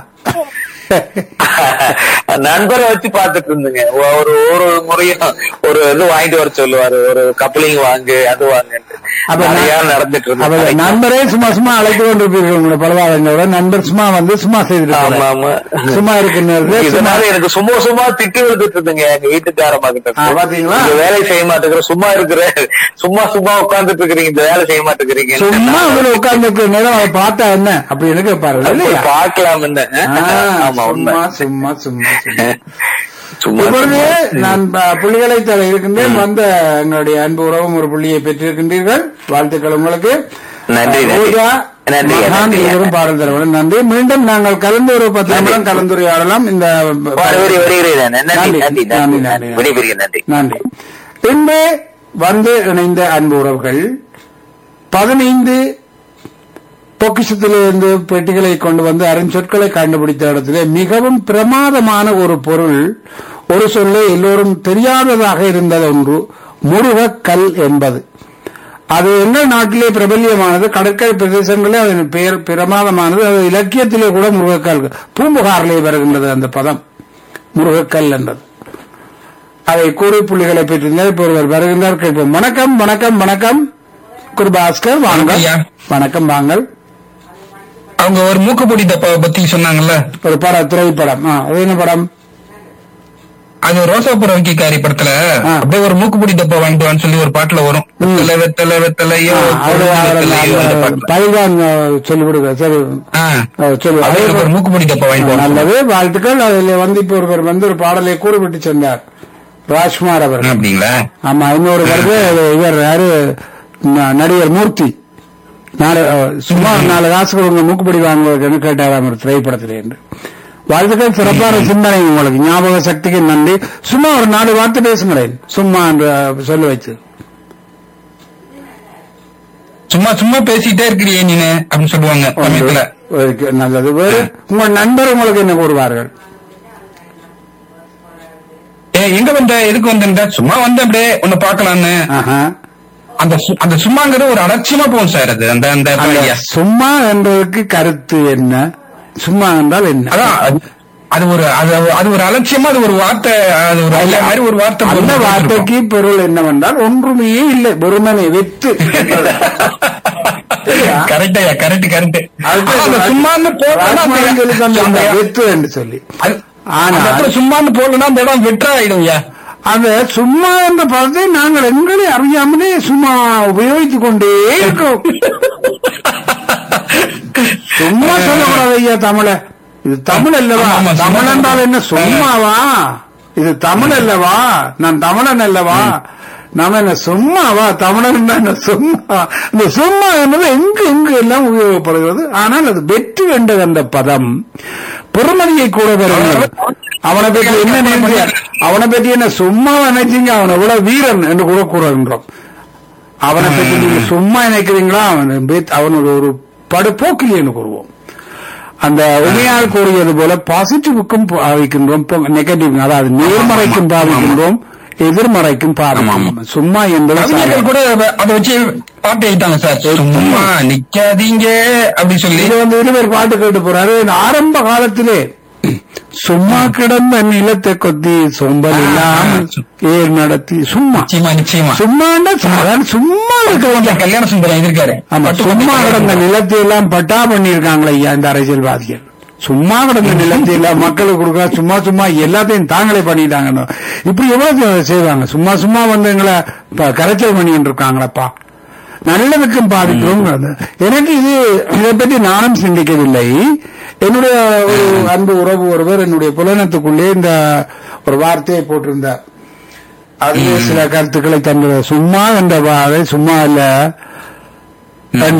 நண்பரை வச்சு பாத்துட்டு இருந்தேங்க ஒ- ஒரு ஒரு முறையும் ஒரு இது வாங்கிட்டு வர சொல்லுவாரு ஒரு கப்ளிங் வாங்கு அது வாங்குன்ட்டு அப்ப நான்- நிறைய நடந்துட்டு அப்ப இருந்தது நண்பரே சும்மா சும்மா அழைத்து கொண்டிருப்பீர்கள் உங்களை பழுதாதங்களோட நண்பர் சும்மா வந்து சும்மா செய்துட்டு ஆமா போறார். ஆமா சும்மா இருக்க நேரத்துல சும்மா இதனால எனக்கு சும்மா சும்மா திட்டி விழுந்துட்டு இருந்துங்க எங்க வீட்டுக்காரமா கிட்ட ஆ, பாத்தீங்களா? இந்த வேலை செய்ய மாட்டேங்கிற சும்மா இருக்கிற சும்மா சும்மா உட்கார்ந்துட்டு இருக்கிறீங்க இந்த வேலை செய்ய மாட்டேங்கிறீங்க சும்மா உங்களை உட்கார்ந்து இருக்கிற நேரம் அதை பார்த்தா என்ன அப்படி எனக்கு பாரு இல்லையா பார்க்கலாம் என்ன ஆ, ஆமா உண்மை சும்மா சும்மா சும்மா சும்மா சும்மா இப்பொழுது சும்மா. நான் ப- புள்ளிகளை தர இருக்கின்றேன் வந்த எங்களுடைய அன்பு உறவும் ஒரு புள்ளியை பெற்றிருக்கின்றீர்கள் வாழ்த்துக்கள் உங்களுக்கு நன்றி, நன்றி. ரோஜா, நன்றி, மகான் நன்றி. இருவரும் பாடல் தருவதும் நன்றி மீண்டும் நாங்கள் கலந்து ஒரு பத்து நிமிடம் கலந்துரையாடலாம் இந்த வரு- வரு- வருகிறேன் நன்றி நன்றி, நன்றி நன்றி, நன்றி நன்றி. விடைபெறுகிறேன் நன்றி நன்றி பின்பு வந்து இணைந்த அன்பு உறவுகள் பதினைந்து பொக்கிஷத்திலிருந்து பெட்டிகளை கொண்டு வந்து அருஞ்சொற்களை கண்டுபிடித்த இடத்திலே மிகவும் பிரமாதமான ஒரு பொருள் ஒரு சொல்லை எல்லோரும் தெரியாததாக இருந்தது ஒன்று முருகக்கல் என்பது அது எங்கள் நாட்டிலே பிரபல்யமானது கடற்கரை பிரதேசங்களிலே அதன் பெயர் பிரமாதமானது அது இலக்கியத்திலே கூட முருகக்கல் பூம்புகாரிலே வருகின்றது அந்த பதம் முருகக்கல் என்றது அதை கூறி புள்ளிகளை பெற்றிருந்தார் இப்ப ஒருவர் வருகின்றார் கேட்போம் வணக்கம் வணக்கம் வணக்கம் குருபாஸ்கர் வாங்க ஐயா. வணக்கம் வாங்கள் அவங்க ஒரு மூக்குப்பொடி டப்பாவை பத்தி சொன்னாங்கல்ல ஒரு பட திரைப்படம் ஆ, அது என்ன படம் அது ரோசாப்புர வங்கிக்காரி படத்துல ஆ. அப்படியே ஒரு மூக்குப்பொடி டப்பா வாங்கிட்டு வான்னு சொல்லி ஒரு பாட்டுல வரும் வெத்தலை வெத்தலை வெத்தலையோ ஆ, அவரு அவர் அந்த- வெத்தலையோ அந்த அந்த பாட்டுல. பயில்வான் ஆ, சொல்லி கொடுங்க சரி ஆ. ஆ, சொல்லு அதுக்கு ஒரு மூக்குப்பொடி டப்பா வாங்கிட்டு வாங்க நல்லது வாழ்த்துக்கள் அதில் வந்து இப்ப ஒருவர் வந்து ஒரு பாடலை கூறிவிட்டு சென்றார் ராஜ்குமார் அவர் அப்படிங்களா ஆமா இன்னொரு வருது இவர் யாரு ந- நடிகர் மூர்த்தி நாலு அஹ், சும்மா ஒரு நாலு காசு கொடுங்க மூக்குப்படி வாங்குவதற்கு கேட்டாராம் ஒரு திரைப்படத்திலே என்று வாழ்த்துக்கள் சிறப்பான சிந்தனை உங்களுக்கு ஞாபக சக்திக்கு நன்றி சும்மா ஒரு நாலு வார்த்தை பேசுங்களேன் சும்மா என்று அஹ், சொல்லி வச்சு சும்மா சும்மா பேசிட்டே இருக்கிறியே நீனு அப்படின்னு சொல்லுவாங்க சமயத்துல ஒரு- நல்லது வேறு உங்கள் நண்பர் உங்களுக்கு என்ன கூறுவார்கள் ஏ எங்க வந்த எதுக்கு வந்த சும்மா வந்த அப்படியே உன்னை பாக்கலான்னு ஆஹா. அந்த சு- அந்த சும்மாங்கிறது ஒரு அலட்சியமா போகும் சார் அது அந்த அந்த அந்த ஐயா. சும்மா என்பதற்கு கருத்து என்ன சும்மா என்றால் என்ன அதான் அது- அது ஒரு அது அது ஒரு அலட்சியமா அது ஒரு வார்த்தை அது ஒரு ஐயா மாதிரி ஒரு வார்த்தை அந்த போட்டு வார்த்தைக்கு பொருள் என்னவென்றால் ஒன்றுமே இல்லை வெறுமனை வெத்து கரெக்ட் ஐயா கரெக்ட் கரெக்ட் அதுக்கு சும்மான்னு ராஜ்குமாரன் சொல்லி தந்த அந்த போடலாம் வெத்து என்று சொல்லி ஆனா ஆனால் சும்மான்னு போடலன்னா அந்த இடம் வெற்றாயிடும் ஐயா அந்த சும்மா என்ற பதத்தை நாங்கள் எங்களை அறியாமலே சும்மா உபயோகித்துக் கொண்டே இருக்கிறோம் சும்மா சொல்லக்கூடாது ஐயா தமிழ இது தமிழ் அல்லவா ஆமா, ஆமா, தமிழ் சும்மா என்றால் என்ன சும்மாவா இது தமிழ் அல்லவா நான் தமிழன் அல்லவா நாம என்ன சும்மாவா தமிழன் என்றா என்ன சும்மா இந்த சும்மா என்பது எங்கு எங்கு எல்லாம் உபயோகப்படுகிறது ஆனால் அது வெற்றி கண்டது அந்த பதம் பொறுமதியை கூட வருகிறது அவனை பற்றி என்ன நினைச்ச அவனை பற்றி என்ன சும்மா நினைச்சீங்க அவனை விட வீரன் என்று கூட கூறுகின்றோம் அவனை பற்றி நீங்க சும்மா நினைக்கிறீங்களா அவன் பேத்- அவன் ஒரு ஒரு படுபோக்கிலியன்னு கூறுவோம் அந்த உமையால் கூறியது போல பாசிட்டிவுக்கும் பாவிக்கின்றோம் நெகட்டிவ் அதாவது நேர்மறைக்கும் பாவிக்கின்றோம் எதிர்மறைக்கும் பாவிக்கின்றோம் சும்மா என்பது கவிஞர்கள் கூட அத- அதை வச்சு பாட்டு எழுதிட்டாங்க சார் சும்மா நிக்காதீங்க அப்படி சொல்லி இது வந்து இருவர் பாட்டு கேட்டு போறாரு இந்த ஆரம்ப காலத்திலே சும்மா கிடந்த நிலத்தை கொத்தி சொம்பல் இல்லாமல் ஏர் நடத்தி சும்மா நிச்சயமா நிச்சயமா சும்மாண்டா சாதாரண சும்மா இருக்க கல்யாண சுந்தரம் இருக்காரு ஆமா சும்மா கிடந்த நிலத்தை எல்லாம் பட்டா பண்ணியிருக்காங்களே ஐயா இந்த அரசியல்வாதிகள் சும்மா கிடந்த நிலத்தை எல்லாம் மக்களுக்கு கொடுக்க சும்மா சும்மா எல்லாத்தையும் தாங்களே பண்ணிட்டாங்கன்னு இப்படி எவ்வளவு செய்வாங்க சும்மா சும்மா வந்து எங்களை ப- கரைச்சல் பண்ணிட்டு இருக்காங்களப்பா நல்லதுக்கும் பாதிக்கும் எனக்கு இது இதை பற்றி நானும் சிந்திக்கவில்லை என்னுடைய ஒரு அன்பு உறவு ஒருவர் என்னுடைய புலனத்துக்குள்ளே இந்த ஒரு வார்த்தையை போட்டிருந்தார் அதிலே சில கருத்துக்களை தந்த சும்மா என்ற வாழை சும்மா இல்ல